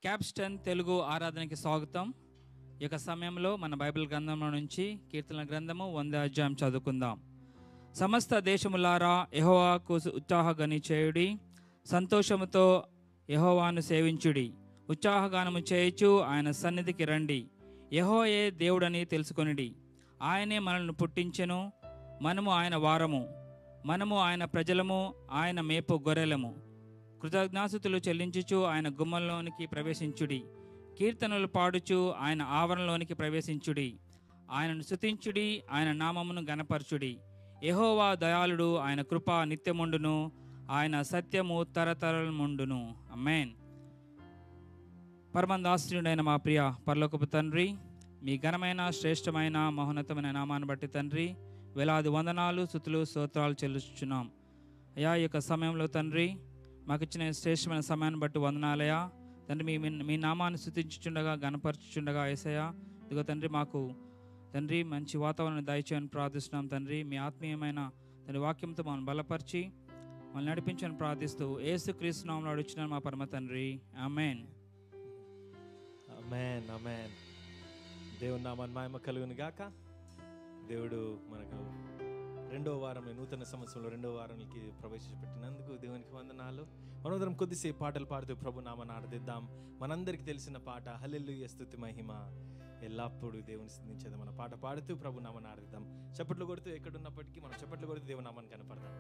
Capston Telugu ఆరాధనకి స్వాగతం ఈ యొక్క సమయంలో మన బైబిల్ గ్రంథంలో నుంచి కీర్తన గ్రంథము వంద అధ్యాయం చదువుకుందాం సమస్త దేశములారా యెహోవాకు ఉత్సాహగని చేయుడి సంతోషముతో యెహోవాను సేవించుడి ఉత్సాహగానము చేయుచు ఆయన సన్నిధికి రండి యెహోయే దేవుడని తెలుసుకొనిడి ఆయనే మనల్ని పుట్టించెను మనము ఆయన వారము మనము ఆయన ప్రజలము ఆయన మేపు గొర్రెలము కృతజ్ఞాసుతులు చెల్లించుచు ఆయన గుమ్మంలోనికి ప్రవేశించుడి కీర్తనలు పాడుచు ఆయన ఆవరణలోనికి ప్రవేశించుడి ఆయనను స్తుతించుడి ఆయన నామమును గనపరచుడి యెహోవా దయాళుడు ఆయన కృప నిత్యముండును ఆయన సత్యము తరతరముండును అమ్మేన్ పరమందాశ్రయుడైన మా ప్రియ పరలోకపు తండ్రి మీ ఘనమైన శ్రేష్టమైన మహోన్నతమైన నామాన్ని బట్టి తండ్రి వేలాది వందనాలు స్థుతులు స్తోత్రాలు చెల్లిస్తున్నాం అయా ఈ యొక్క సమయంలో తండ్రి మాకు ఇచ్చిన శ్రేష్టమైన సమయాన్ని బట్టి వందనాలయా తండ్రి మీ మీ- మీ నామాన్ని స్థుతించుచుండగా గణపరచుచుండగా ఏసయ్యా ఇదిగో తండ్రి మాకు తండ్రి మంచి వాతావరణం దయచేయని ప్రార్థిస్తున్నాం తండ్రి మీ ఆత్మీయమైన తండ్రి వాక్యంతో మమ్మల్ని బలపరిచి మమ్మల్ని నడిపించని ప్రార్థిస్తూ ఏసు క్రీస్తునామంలో అడుగుచున్నాను మా పరమ తండ్రి ఆమెన్ అమెన్ అమెన్ దేవుని నామాన్ని మాయమ కలుగును గాక దేవుడు మనకు రెండో వారం నూతన సంవత్సరంలో రెండో వారానికి ప్రవేశపెట్టినందుకు దేవునికి వందనాలు మనోదరం కొద్దిసేపు పాటలు పాడుతూ ప్రభు నామాన్ని ఆరాధిద్దాం మనందరికీ తెలిసిన పాట హల్లెలూయ స్తుతి మహిమ ఎల్లప్పుడూ దేవుని స్థుతించేది మన పాట పాడుతూ ప్రభు నామాన్ని ఆరాధిద్దాం చప్పట్లు కొడుతూ ఎక్కడున్నప్పటికీ మనం చప్పట్లు కొడుతూ దేవుని నామాన్ని కనపడదాం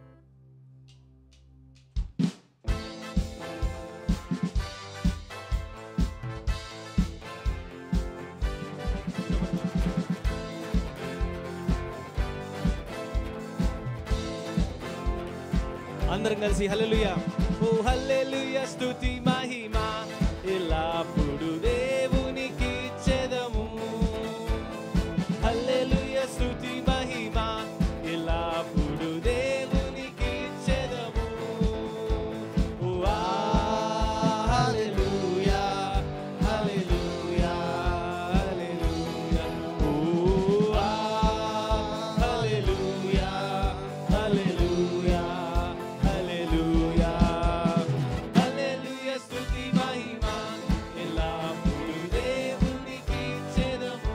అందరం కలిసి హల్లెలూయా ఓ హల్లెలూయా స్తుతి మహిమ ఎల్లప్పుడు దేవునికి చెదము హల్లెలూయా స్తుతి మహిమ ఎల్లప్పుడు దేవునికి చెదము ఓ ఆ హల్లెలూయా హల్లెలూయా హల్లెలూయా ఓ ఆ హల్లెలూయా హల్లెలూయా హల్లెలూయా హల్లెలూయా స్తుతి మహిమ ఎల్లప్పుడు దేవునికి చెదము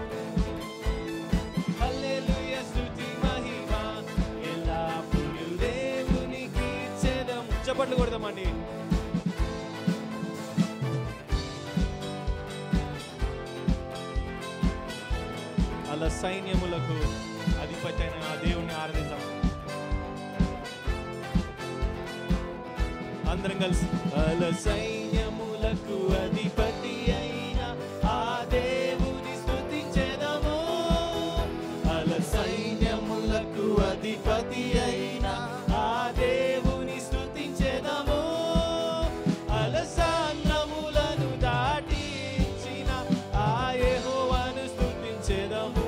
హల్లెలూయా స్తుతి మహిమ ఎల్లప్పుడు దేవునికి చెదము చప్పట్లు కొడదామండి అలా సైన్యములకు అధిపతి అయిన ఆ దేవుణ్ణి ఆరాధిద్దాం అందరం కలిసి అల సైన్యములకు అధిపతి అయిన ఆ దేవుని స్తుతించెదము అల సైన్యములకు అధిపతి అయిన ఆ దేవుని స్తుతించెదము అలసాంద్రములను దాటించిన ఆ యెహోవాను స్తుతించెదము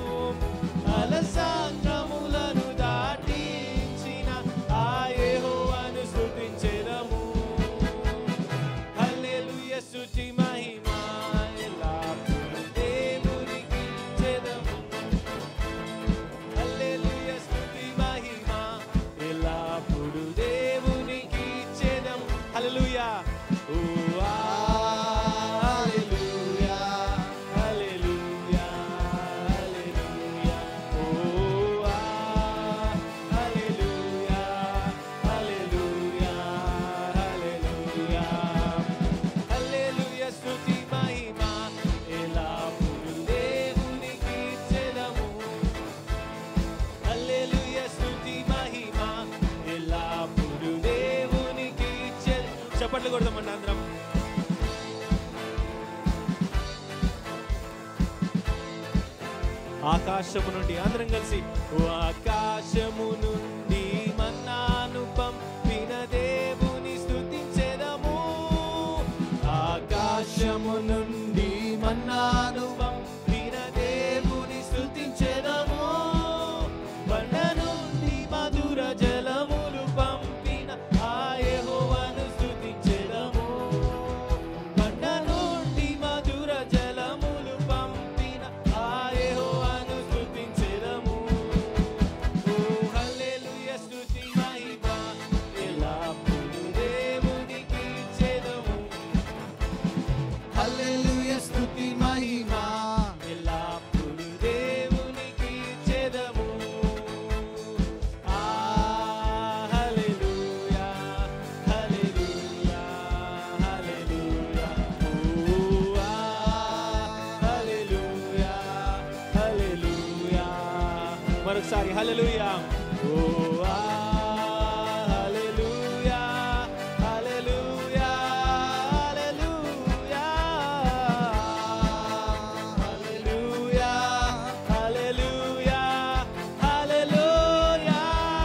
అలసాంద్రములను దాటించిన ఆ యెహోవాను స్తుతించెదము హల్లెలూయా స్తుతి మహిమ ఎల్లప్పుడూ దేవునికి చెదము హల్లెలూయా స్తుతి మహిమ ఎల్లప్పుడు దేవునికి చెదం హల్లెలూయా ఓ ఆ హల్లెలూయా హల్లెలూయా హల్లెలూయా ఓ ఆ హల్లెలూయా హల్లెలూయా హల్లెలూయా హల్లెలూయా స్తుతి మహిమ ఎల్లప్పుడు దేవునికి చెదము హల్లెలూయా స్తుతి మహిమ ఎల్లప్పుడు దేవునికి చె- చప్పట్లు కొడదామండి అందరం ఆకాశము నుండి అందరం కలిసి ఓ ఆకాశము నుండి మన్నాను పంపిన దేవుని స్తుతించెదము ఆకాశము నుండి మన్నాను పంపిన దేవుని స్తుతించెదము బండ నుండి మధుర జలములు పంపిన ఆ యెహోవాను స్తుతించెదము బండ నుండి మధుర జలములు పంపిన ఆ యెహోవాను స్తుతించెదము ఓ హల్లెలూయా మరొకసారి హల్లెలూయా ఓ ఆ, హల్లెలూయా హల్లెలూయా హల్లెలూయా హల్లెలూయా హల్లెలూయా హల్లెలూయా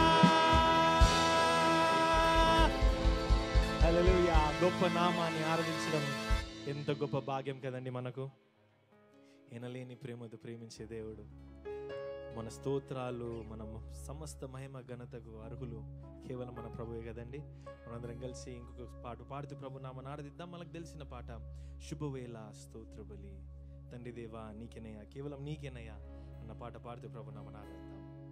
హల్లెలూయా గొప్ప నామాన్ని ఆరాధించడం ఎంత గొప్ప భాగ్యం కదండి మనకు ఎనలేని ప్రేమతో ప్రేమించే దేవుడు మన స్తోత్రాలు మన సమస్త మహిమ ఘనతకు అర్హులు కేవలం మన ప్రభువే కదండి మనందరం కలిసి ఇంకొక పాట పాడుతూ ప్రభు నామని ఆరాధిద్దాం మనకు తెలిసిన పాట శుభవేళ స్తోత్ర బలి తండ్రి దేవా నీకేనయ్యా కేవలం నీకేనయ్యా అన్న పాట పాడుతూ ప్రభు నామని ఆరాధిద్దాం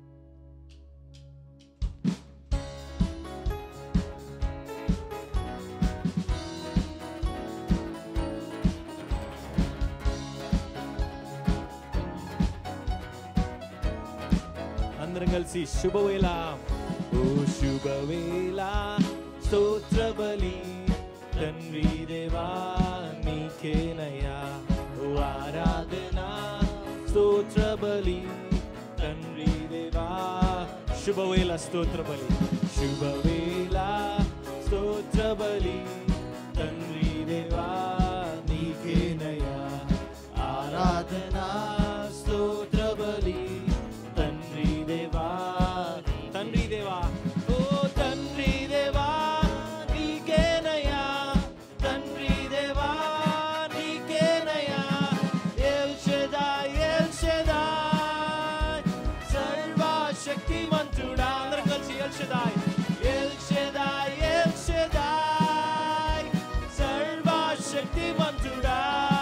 అందరం కలిసి శుభవేళ ఓ శుభవేళ స్తోత్ర బలి తండ్రి దేవా నీకేనయ్యా ఓ ఆరాధన స్తోత్ర బలి తండ్రి దేవా శుభవేళ స్తోత్ర బలి శుభవేళ స్తోత్ర బలి తండ్రి దేవా నీకేనయ్యా ఆరాధన స్తోత్ర బలి తండ్రి దేవా తండ్రి దేవా ఓ తండ్రి దేవా నీకేనయ్యా తండ్రి దేవా నీకేనయ్యా ఎల్ షెదాయ్ ఎల్ షెదాయ్ సర్వశక్తిమంతుడా అందరం కలిసి El Shaddai El Shaddai El Shaddai సర్వశక్తిమంతుడా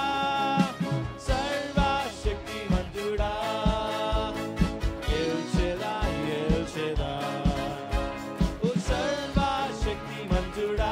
సర్వశక్తిమంతుడా ఎల్ షెదాయ్ ఎల్ షెదాయ్ ఓ సర్వశక్తిమంతుడా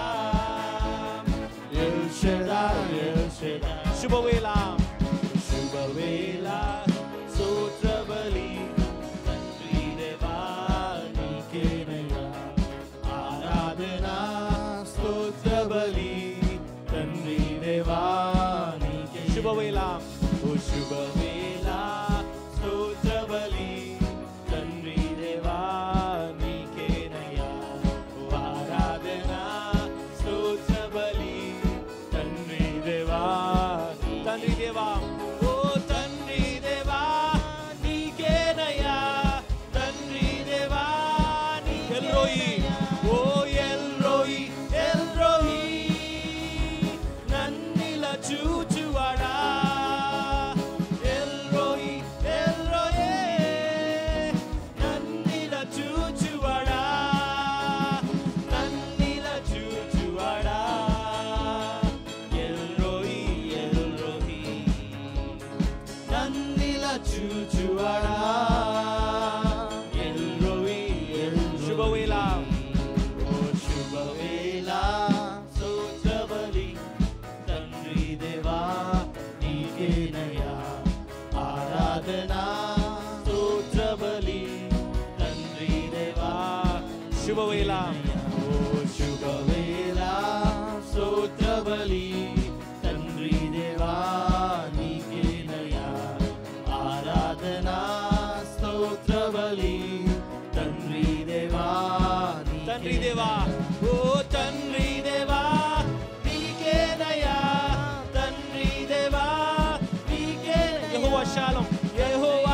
ఎల్ షెదాయ్ ఎల్ షెదాయ్ శుభవేళ శుభవేళ స్తోత్ర బలి తండ్రి దేవా నీకేనయ్యా ఆరాధన స్తోత్ర బలి తండ్రి దేవా నీకే శుభవేళ ఓ శుభవేళ స్తోత్ర బలి తండ్రి దేవా నీకేనయ్యా ఓ ఆరాధన స్తోత్ర బలి తండ్రి దేవా తండ్రి దేవా ఓ తండ్రి దేవా నీకేనయ్యా తండ్రి దేవా నీ ఎల్రోయి ఓ ఎల్రోయి ఎల్రోయి నన్నిల చూచువాడా ఎల్రోయి ఎల్రోయే నన్నిల చూచువాడా నన్నిల చూచువాడా ఎల్రోయి ఎల్రోయి నన్నిల చూచువాడా ఎల్రోయి ఎల్ శుభవేళ ఓ శుభవేళ స్తోత్రబలి తండ్రి దేవా నీకేనయ్యా ఆరాధన స్తోత్రబలి తండ్రి దేవా శుభవేళ ఓ శుభవేళ స్తోత్రబలి తండ్రి దేవా నీకేనయ్యా ఆరాధన స్తోత్రబలి తండ్రి దేవా తండ్రి దేవా ఓ తండ్రి దేవా నీకేనయ్యా తండ్రి దేవా నీకే యెహోవా షాలోం యెహోవా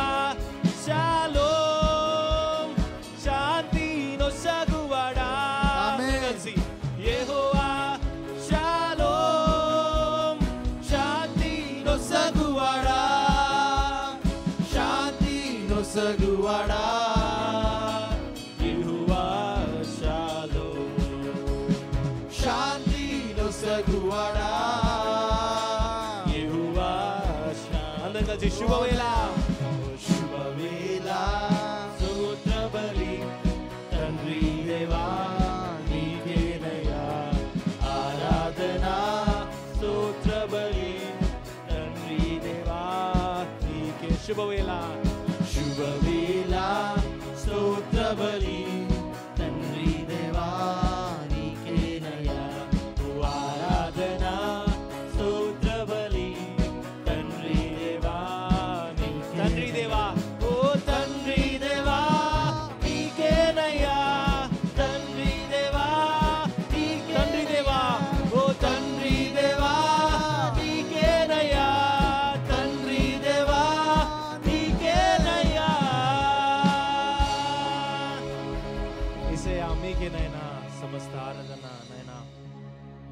షాలోం శాంతి నొసగువాడా ఆమేన్. కలిసి యెహోవా షాలోం శాంతి నొసగువాడా శాంతి నొసగువాడా యెహోవా షాలోం శాంతి నొసగువాడా యెహోవా షాలోం అందరం కలిసి శుభవేళ శుభవేళ స్తోత్ర బలి తండ్రి దేవా నీకేనయ్యా ఆరాధన స్తోత్ర బలి తండ్రి దేవా నీకే శుభవేళ శుభవేళ స్తోత్ర బలి తండ్రి దేవా నీకేనయ్యా ఓ ఆరాధన స్తోత్ర బలి తండ్రి దేవా నీ- తండ్రి దేవా ఓ తండ్రి దేవా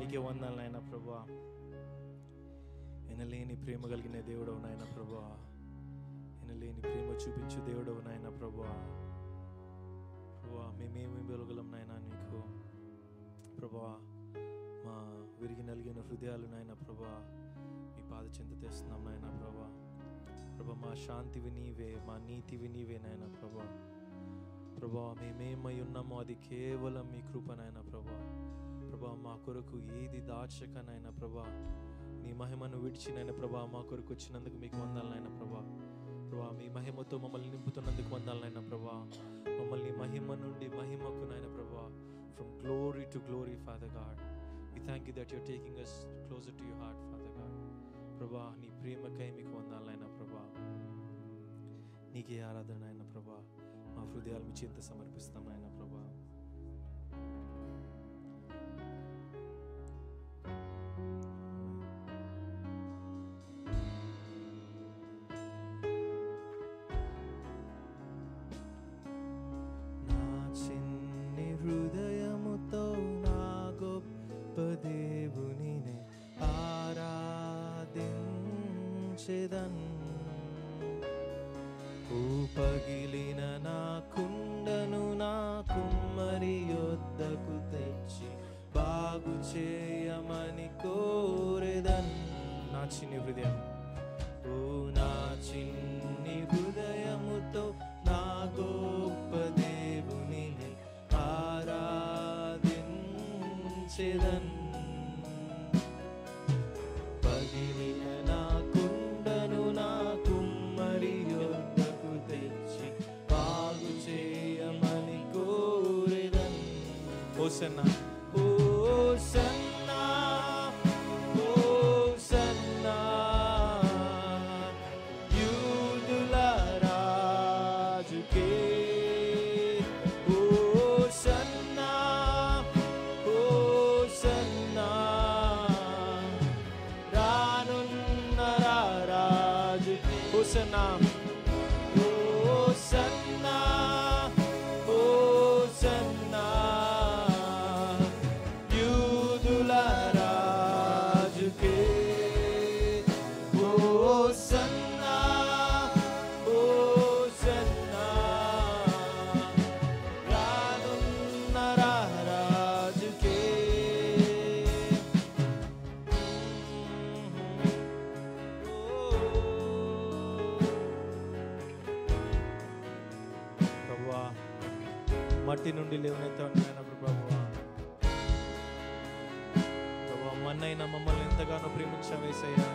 నీకే వందాలు నాయన ప్రభా ఎనలేని ప్రేమ కలిగిన దేవుడవు నాయన ప్రభా ఎనలేని ప్రేమ చూపించు దేవుడవు నాయన ప్రభా ప్రభా మేమేమి వెలగలం నాయన నీకు ప్రభా మా విరిగి నలిగిన హృదయాలు నాయన ప్రభా మీ పాద చింత తెస్తున్నాం నాయన ప్రభా ప్రభా మా శాంతివి నీవే మా నీతివి నీవే నాయన ప్రభా ప్రభా మేమేమై ఉన్నామో అది కేవలం మీ కృప నాయన ప్రభా ప్రభా మా కొరకు ఏది దాచకనైనా ప్రభా నీ మహిమను విడిచి నాయన ప్రభా మా కొరకు వచ్చినందుకు మీకు వందాలు నాయన ప్రభా ప్రభా మీ మహిమతో మమ్మల్ని నింపుతున్నందుకు వందాలు నాయన ప్రభా మమ్మల్ని మహిమ నుండి మహిమకు నాయన ప్రభా from glory to glory Father God we thank you that you're taking us closer to your heart Father God ప్రభా నీ ప్రేమకై మీకు వందాలు నాయన ప్రభా నీకే ఆరాధన నాయన ప్రభా మా హృదయాలు మీ చింత సమర్పిస్తాం నాయన ప్రభా నా చిన్ని హృదయముతో నా గొప్ప దేవునినే ఆరాధించెదన్ ఓ పగిలిన నా కుండను నా కుమ్మరి యొద్దకు తెచ్చి బాగు చేయమని కోరెదన్ నా చిన్ని హృదయం ఓ నా చిన్ని హృదయముతో నా గొప్ప దేవుని ఆరాధించెదన్ పగిలిన నా కుండను నా కుమ్మరి యొద్దకు తెచ్చి బాగు చేయమని కోరెదన్ ఓసన్నా ఓసన్నా ఓసన్నా యూదుల రాజుకే ఓసన్నా ఓసన్నా రానున్న రాజు ఓసన్నా ఓసన్నా ఓసన్నా యూదుల రాజుకే ఓసన్నా ఓసన్నా రానున్న రాజుకే ప్రభువా మట్టి నుండి లేవనెత్తాను ప్రభువా ప్రభువా మన్నైన మమ్మల్ని ఎంతగానో ప్రేమించవేసయ్యా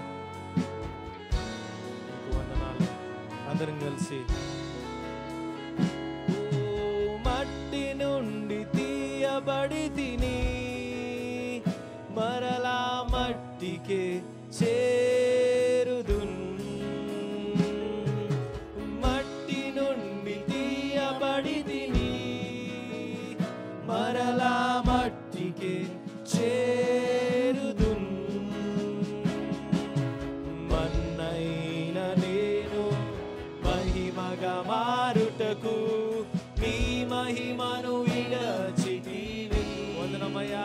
నీకు వందనాలు అందరం కలిసి ఓ మట్టి నుండి తీయబడి తిని మరలా మట్టికే చేరుదున్ మట్టి నుండి తీయబడి తిని మరలా మట్టికే చేరుదున్ మన్నైన నేను మహిమగా మారుటకు నీ మహిమను విడచితివి వందనమయ్యా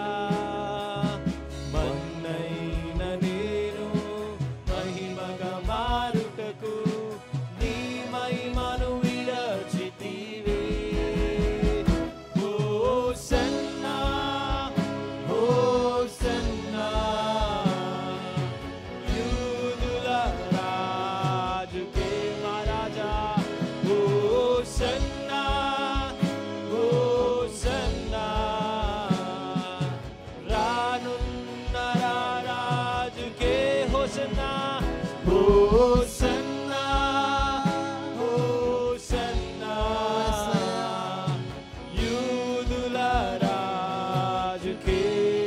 మన్నైన నేను మహిమగా మారుటకు నీ మహిమను విడచితివి హోసన్నా హోసన్నా యూదుల రాజుకే మహారాజా హోసన్నా హోసన్నా రానున్న రాజుకే హోసన్నా హోసన్నా హోసన్నా యూదుల రాజుకే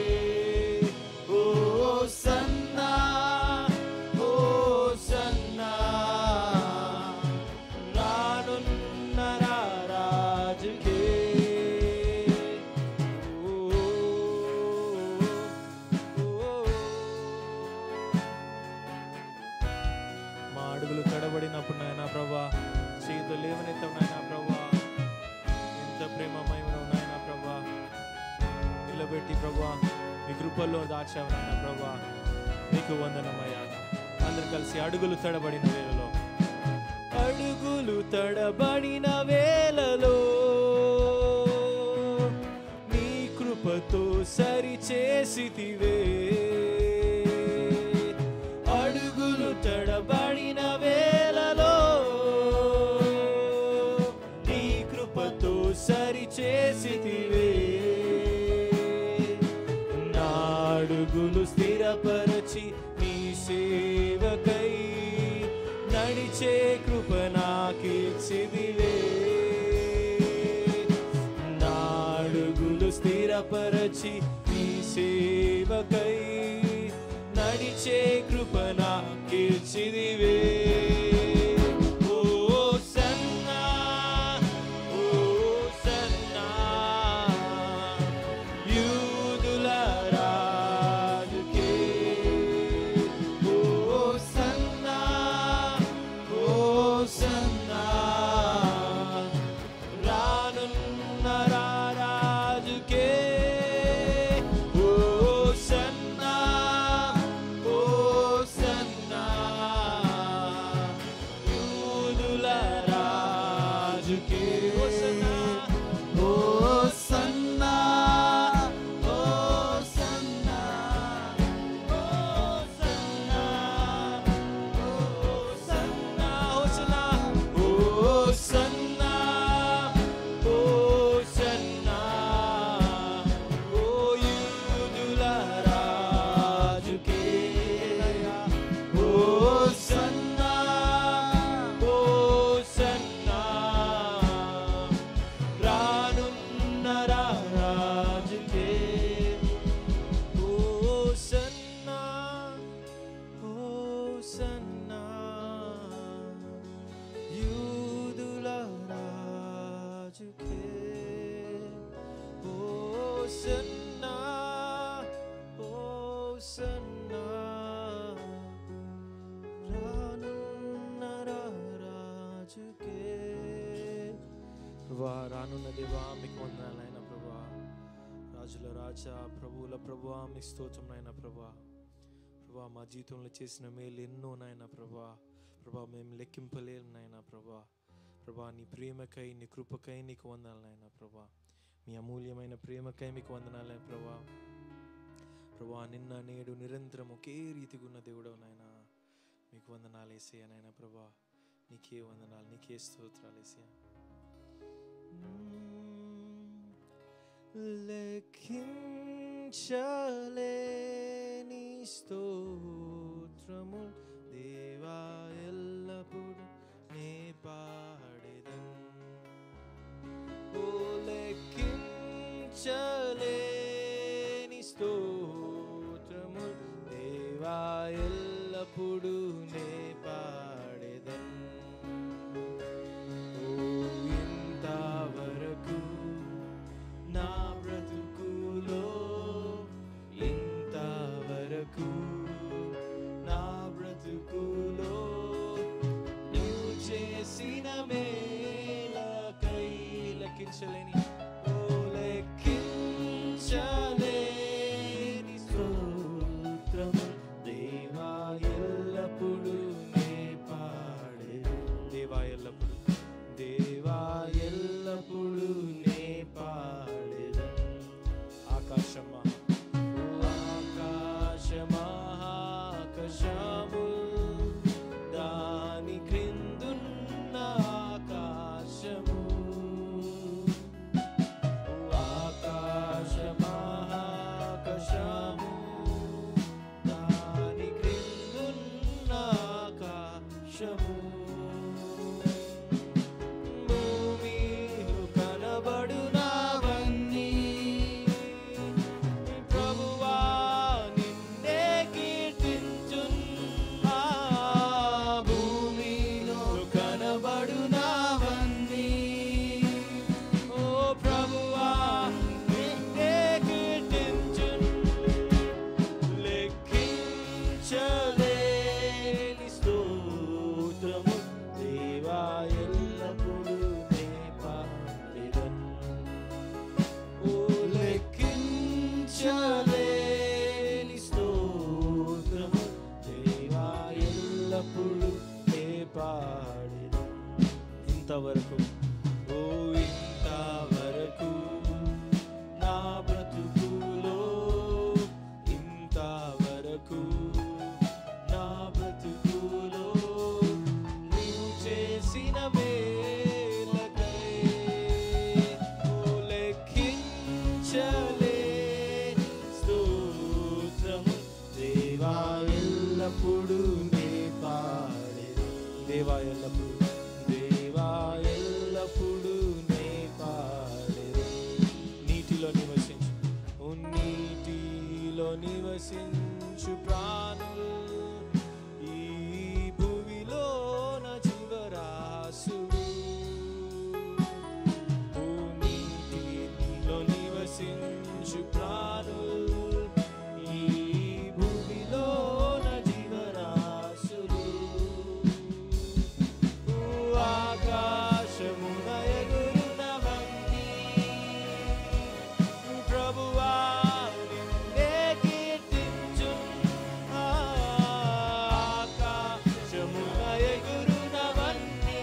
హోసన్నా హోసన్నా రానున్న రాజుకే మా అడుగులు తడబడినప్పుడు నాయన ప్రభా చేతులు లేవనెత్తాం నాయన ప్రభా ఎంత ప్రేమమయమైన నాయన ప్రభా నిలబెట్టి ప్రభా మీ కృప కృపల్లో దాచావు నాయన ప్రభా నీకు వందనమయ్యా అందరు కలిసి అడుగులు తడబడిన వేళలో అడుగులు తడబడిన వేళలో నీ కృపతో సరి చేసితివే అడుగులు తడబడిన వేళలో నీ కృపతో సరి చేసితివే నా అడుగులు స్థిరపరచి నీ సేవకై నడిచే కృప నాకిచ్చిదివే నా అడుగులు స్థిరపరచి నీ సేవకై నడిచే కృప నాకిచ్చిదివే ఓ సన్నా ఓ సన్నా యూదుల రాజుకే ఓ సన్నా ఓ సన్నా రానున్న రారాజుకే ఓ సన్నా ఓ సన్నా యూదుల రాజుకే ఓ సన్నా ఓ సన్నా ఓ సన్నా ఓ సన్నా ఓ సన్నా ఓ సన్నా ఓ సన్నా ఓ సన్నా ఓ యూదుల రాజుకే ఓ సన్నా ఓ సన్నా రానున్న రాజుకే ఓ సన్నా ఓ సన్నా యూదుల రాజుకే ఓ సన్నా ఓ సన్నా రానున్న రాజుకే ప్రభా రానున్న దేవా మీకు వందనాలైన ప్రభా రాజుల రాజా ప్రభువుల ప్రభువా మీ స్తోత్రం నాయన ప్రభా ప్రభా మా జీవితంలో చేసిన మేలు ఎన్నో నాయన ప్రభా ప్రభా మేము లెక్కింపలేం నాయన ప్రభా ప్రభా నీ ప్రేమకై నీ కృపకై నీకు వందనాలు నాయన ప్రభా మీ అమూల్యమైన ప్రేమకై మీకు వందనాలైన ప్రభా ప్రభా నిన్న నేడు నిరంతరం ఒకే రీతిగా ఉన్న దేవుడవు నాయన మీకు వందనాలు వేసేయ నాయన ప్రభా నీకే వందనాలు నీకే స్తోత్రాలు వేసేయ లెక్కించలేని స్తోత్రము దేవా ఎల్లప్పుడు నే పాడెదన్ ఓ లెక్కించలేని స్తోత్రము దేవా ఎల్లప్పుడు నే పాడెదన్ ఓ ఇంతవరకు నా బ్రతుకులో ఇంతవరకు నా బ్రతుకులో నువ్వు చేసిన మేలకై లెక్కించలేని ఓ లెక్కించలేని స్తోత్రము దేవా ఎల్లప్పుడు నే పాడే దేవా ఎల్లప్పుడు దేవా ఎల్లప్పుడు నే పాడేదా ఆకాశమా ఆకాశమహాకాశము దాని క్రిందున్న ఆకాశము ఆకాశమహాకాశము దాని క్రిందున్న ఆకాశము భూమిలో కనబడునవన్నీ ప్రభువా నిన్నే కీర్తించున్ ఆ భూమిలో కనబడునవన్నీ ఓ ఇంతవరకు నా బ్రతుకులో ఇంతవరకు నా బ్రతుకులో నీవు చేసిన మేలకై ఓ లెక్కించలే స్తోత్రము దేవా ఎల్లప్పుడూ నే పాడెను దేవా ఎల్లప్పుడూ దేవా ఎల్లప్పుడూ నే పాడెను నీటిలో నివసించు ఓ నీటిలో నివసించు ప్రాణులు ఈ భూమిలో నా జీవరాశులు ఓ నీటిలో నివసించు ప్రాణులు ఈ భూమిలో నా జీవరాశులు ఓ ఆకాశమున ఎగురునవన్నీ ప్రభువా నిన్నే కీర్తించు ఆకాశమున ఎగురునవన్నీ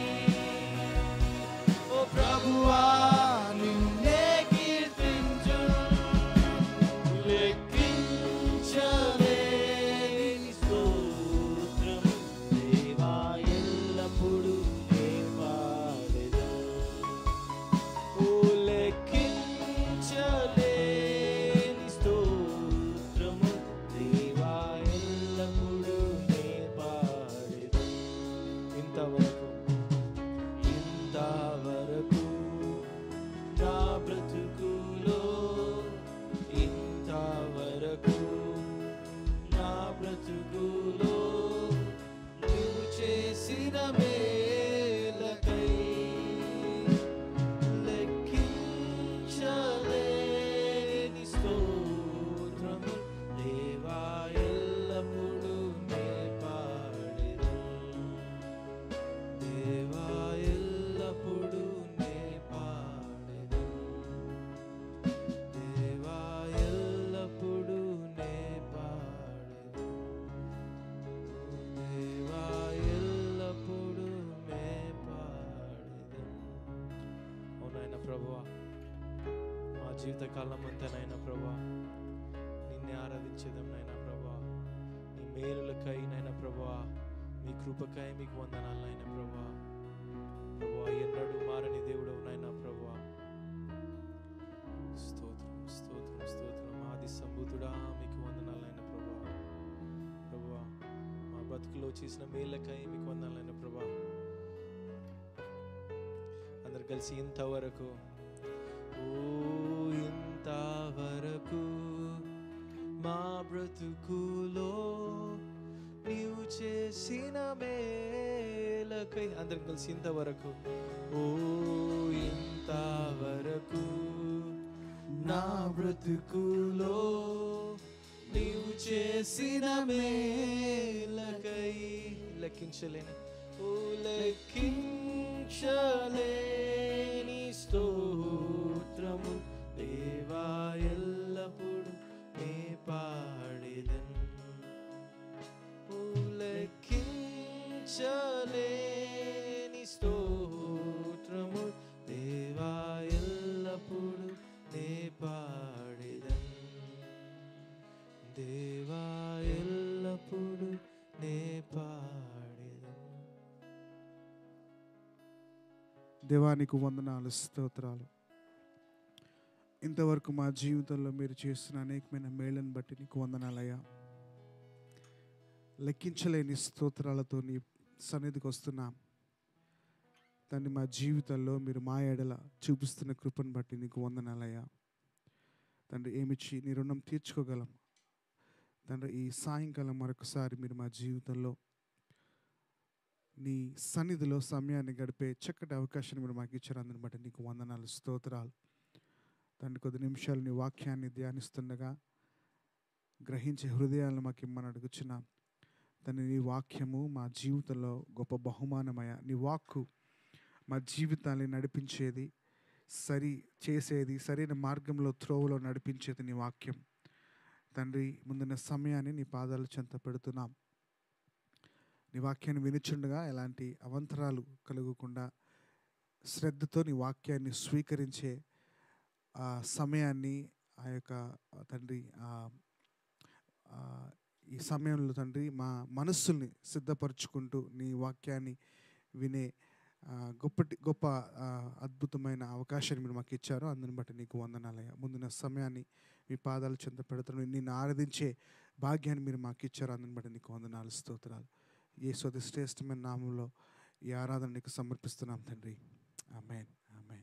ఓ ప్రభువా నిన్నే కీర్తించు లెక్కించలేని స్తోత్రము దేవా ఎల్లప్పుడూ నే పాడెదను. ఓ లెక్కించలేని స్తోత్రము దేవా ఎల్లప్పుడూ నే పాడెదను. ఇంతవరకు ఇంతవరకు నా బ్రతుకులో ఇంతవరకు నా బ్రతుకులో నువ్వు చేసిన మేలకై లెక్కించలేని స్తోత్రము దేవా ఎల్లప్పుడూ నే పాడెను దేవా ఎల్లప్పుడూ నే పాడెను దేవా ఎల్లప్పుడూ నే పాడెను దేవా ఎల్లప్పుడూ నే పాడెను ఓ నాయన ప్రభువా మా జీవితకాలం అంతా నాయన ప్రభా నిన్నే ఆరాధించేదాం నాయన ప్రభా నీ మేలులకై నాయన ప్రభా మీ కృపకై మీకు వందనాలు నాయన ప్రభా ప్రభా ఎన్నడూ మారని దేవుడవు నాయన ప్రభా స్తోత్రం స్తోత్రం స్తోత్రం ఆది సంభూతుడా మీకు వందనాలు నాయన ప్రభా ప్రభా మా బతుకులో చేసిన మేళ్ళకై మీకు వందనాలు నాయన ప్రభా అందరు కలిసి ఇంతవరకు ఓ ఇంతవరకు మా బ్రతుకులో నీవు చేసిన మేలకై అందరం కలిసి ఇంతవరకు ఓ ఇంతవరకు నా బ్రతుకులో నీవు చేసిన మేలకై లెక్కించలేని ఓ లెక్కించలేని స్తోత్రము దేవా ఎల్లప్పుడు నే పాడేదన్ ఓ లెక్కించలేని స్తోత్రము దేవా ఎల్లప్పుడు నే పాడేదన్ దేవా ఎల్లప్పుడు నే పాడేదన్ దేవానికి వందనాలు స్తోత్రాలు ఇంతవరకు మా జీవితంలో మీరు చేస్తున్న అనేకమైన మేళ్ళను బట్టి నీకు వందనాలయ్యా లెక్కించలేని స్తోత్రాలతో నీ సన్నిధికి వస్తున్నాం దాన్ని మా జీవితంలో మీరు మా ఎడల చూపిస్తున్న కృపను బట్టి నీకు వందనాలయ్యా తండ్రి ఏమిచ్చి నీ రుణం తీర్చుకోగలం తండ్రి ఈ సాయంకాలం మరొకసారి మీరు మా జీవితంలో నీ సన్నిధిలో సమయాన్ని గడిపే చక్కటి అవకాశాన్ని మీరు మాకు ఇచ్చారు అందుని బట్టి నీకు వందనాలు స్తోత్రాలు తండ్రి కొద్ది నిమిషాలు నీ వాక్యాన్ని ధ్యానిస్తుండగా గ్రహించే హృదయాలను మాకు ఇమ్మని అడుగుచున్నాం తండ్రి నీ వాక్యము మా జీవితంలో గొప్ప బహుమానమయ నీ వాక్కు మా జీవితాన్ని నడిపించేది సరి చేసేది సరైన మార్గంలో త్రోవలో నడిపించేది నీ వాక్యం తండ్రి ముందున్న సమయాన్ని నీ పాదాలు చెంత పెడుతున్నాం నీ వాక్యాన్ని వినిచుండగా ఎలాంటి అవంతరాలు కలుగకుండా శ్రద్ధతో నీ వాక్యాన్ని స్వీకరించే ఆ సమయాన్ని ఆ యొక్క ఆ, తండ్రి ఆ, ఆ, ఈ సమయంలో తండ్రి మా మనస్సుల్ని సిద్ధపరచుకుంటూ నీ వాక్యాన్ని వినే ఆ, గొప్పటి గొప్ప ఆ, అద్భుతమైన అవకాశాన్ని మీరు మాకు ఇచ్చారు అందుని బట్టి నీకు వందనాలయ్యా ముందున్న సమయాన్ని మీ పాదాలు చెంత పెడుతున్నాను నిన్ను ఆరాధించే భాగ్యాన్ని మీరు మాకు ఇచ్చారు అందుని బట్టి నీకు వందనాలు స్తోత్రాలు ఏ స్వతి శ్రేష్టమైన నామంలో ఈ ఆరాధన నీకు సమర్పిస్తున్నాం తండ్రి ఆమెన్ ఆమెన్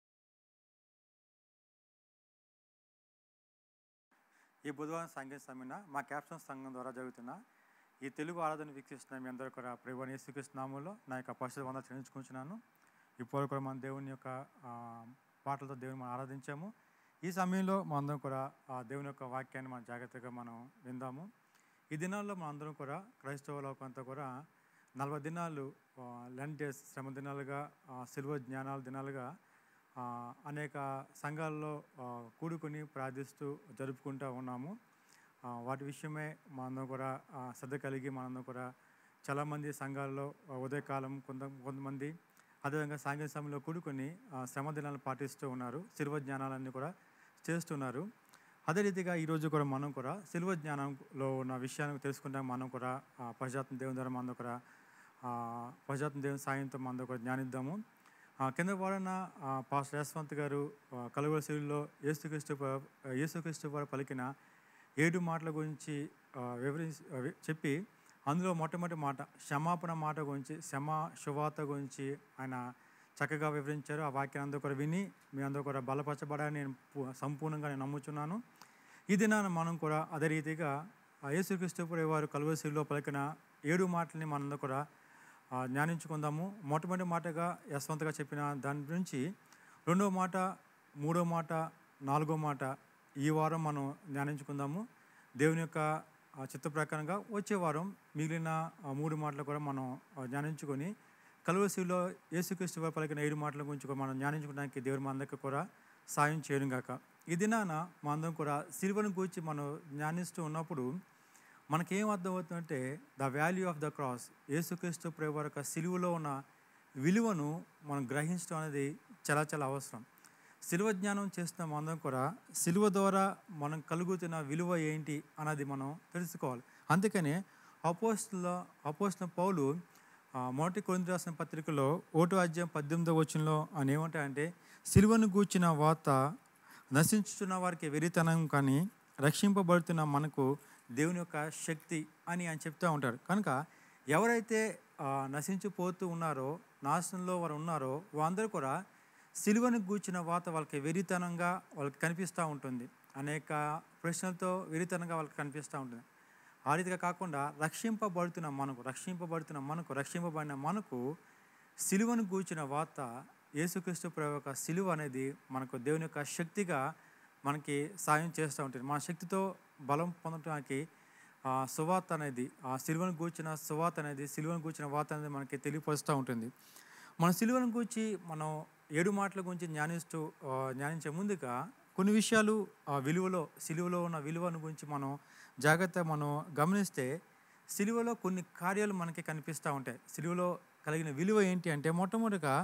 ఈ బుధవారం సంగీత సమ్మెన మా క్యాప్షన్ సంఘం ద్వారా జరుగుతున్న ఈ తెలుగు ఆరాధన వీక్షిస్తున్న మీ అందరూ కూడా ప్రభుని యేసుక్రీస్తు నామంలో నా యొక్క పరిశుద్ధ వంద చెల్లించుకుంటున్నాను ఇప్పుడు కూడా మన దేవుని యొక్క ఆ, పాటలతో దేవుని మనం ఆరాధించాము ఈ సమయంలో మన అందరం కూడా ఆ దేవుని యొక్క వాక్యాన్ని మనం జాగ్రత్తగా మనం విందాము ఈ దినాల్లో మన అందరం కూడా క్రైస్తవ లోకంతా కూడా నలభై దినాలు లెంట్ డేస్ శ్రమ దినాలుగా ఆ, సిల్వ జ్ఞానాల దినాలుగా ఆ, అనేక సంఘాల్లో ఆ, కూడుకొని ప్రార్థిస్తూ జరుపుకుంటూ ఉన్నాము ఆ, వాటి విషయమే మనందరం కూడా ఆ, శ్రద్ధ కలిగి మనందరం కూడా చాలామంది సంఘాల్లో ఆ, ఉదయకాలం కొంత కొంతమంది అదేవిధంగా సాయంత్రం సమయంలో కూడుకొని ఆ, శ్రమ దినాలను పాటిస్తూ ఉన్నారు శిల్వ జ్ఞానాలన్నీ కూడా చేస్తున్నారు అదే రీతిగా ఈరోజు కూడా మనం కూడా శిల్వ జ్ఞానంలో ఉన్న విషయాన్ని తెలుసుకుంటాం మనం కూడా ఆ, పశ్చాత్మ దేవుని ద్వారా మనం కూడా ఆ, పశ్చాత్మ దేవుని సాయంతో మనం కూడా జ్ఞానిద్దాము ఆ, కింద వాడిన పాస్టర్ యశ్వంత్ గారు ఆ, కలువల శిలువలో యేసుక్రీస్తు ప- యేసుక్రీస్తు వారు పలికిన ఏడు మాటల గురించి ఆ, వివరించి ఆ, వి- చెప్పి అందులో మొట్టమొదటి మాట క్షమాపణ మాట గురించి క్షమా శుభార్త గురించి ఆయన చక్కగా వివరించారు ఆ వాక్యాన్ని అందరూ కూడా విని మీ అందరూ కూడా బలపరచబడాలని నేను పు- సంపూర్ణంగా నేను నమ్ముచున్నాను ఈ దినాన మనం కూడా అదే రీతిగా ఆ యేసుక్రీస్తు ప్రభు వారు కలువల శిలువలో పలికిన ఏడు మాటల్ని మనందరూ కూడా ఆ, ధ్యానించుకుందాము మొట్టమొదటి మాటగా యశ్వంతగా చెప్పిన దాని గురించి రెండో మాట మూడో మాట నాలుగో మాట ఈ వారం మనం ధ్యానించుకుందాము దేవుని యొక్క ఆ, చిత్త ప్రకారంగా వచ్చే వారం మిగిలిన ఆ, మూడు మాటలు కూడా మనం ఆ, ధ్యానించుకొని కలువసిలో యేసుక్రీస్తు వారు పలికిన ఏడు మాటల గురించి కూడా మనం ధ్యానించుకోవడానికి దేవుడు మన అందరికీ కూడా సాయం చేయడం గాక ఈ దినాన మా అందరం కూడా సిల్వను గురించి మనం ధ్యానిస్తూ ఉన్నప్పుడు మనకేం అర్థమవుతుందంటే the value of the cross యేసుక్రీస్తు ప్రభు యొక్క సిలువలో ఉన్న విలువను మనం గ్రహించడం అనేది చాలా చాలా అవసరం సిలువ జ్ఞానం చేస్తున్న మనందరం కూడా సిలువ ద్వారా మనం కలుగుతున్న విలువ ఏంటి అన్నది మనం తెలుసుకోవాలి అందుకనే అపోస్తుల అపోస్తుల పౌలు ఆ, మొదటి కొరింథీ రాసిన పత్రికలో ఓటో అధ్యాయం పద్దెనిమిదో వచనంలో ఆయన ఏమంటాయంటే సిలువను గూర్చిన వార్త నశించుతున్న వారికి వెరితనం కానీ రక్షింపబడుతున్న మనకు దేవుని యొక్క శక్తి అని ఆయన చెప్తూ ఉంటారు కనుక ఎవరైతే ఆ, నశించిపోతూ ఉన్నారో నాశనంలో వారు ఉన్నారో వాళ్ళందరూ కూడా సిలువను గూర్చిన వాత వాళ్ళకి వెరితనంగా వాళ్ళకి కనిపిస్తూ ఉంటుంది అనేక ప్రశ్నలతో వెరితనంగా వాళ్ళకి కనిపిస్తూ ఉంటుంది ఆ రీతిగా కాకుండా రక్షింపబడుతున్న మనకు రక్షింపబడుతున్న మనకు రక్షింపబడిన మనకు సిలువను గూర్చిన వార్త యేసుక్రీస్తు ప్రభు యొక్క సిలువ అనేది మనకు దేవుని యొక్క శక్తిగా మనకి సాయం చేస్తూ ఉంటుంది మన శక్తితో బలం పొందడానికి ఆ సువార్త అనేది ఆ సిలువను గూర్చిన సువార్త అనేది సిలువను గూర్చిన వార్త అనేది మనకి తెలియపరుస్తూ ఉంటుంది మన సిలువను గురించి మనం ఏడు మాటల గురించి జ్ఞానిస్తూ ఆ, జ్ఞానించే ముందుగా కొన్ని విషయాలు ఆ విలువలో సిలువలో ఉన్న విలువను గురించి మనం జాగ్రత్త మనం గమనిస్తే సిలువలో కొన్ని కార్యాలు మనకి కనిపిస్తూ ఉంటాయి సిలువలో కలిగిన విలువ ఏంటి అంటే మొట్టమొదటిగా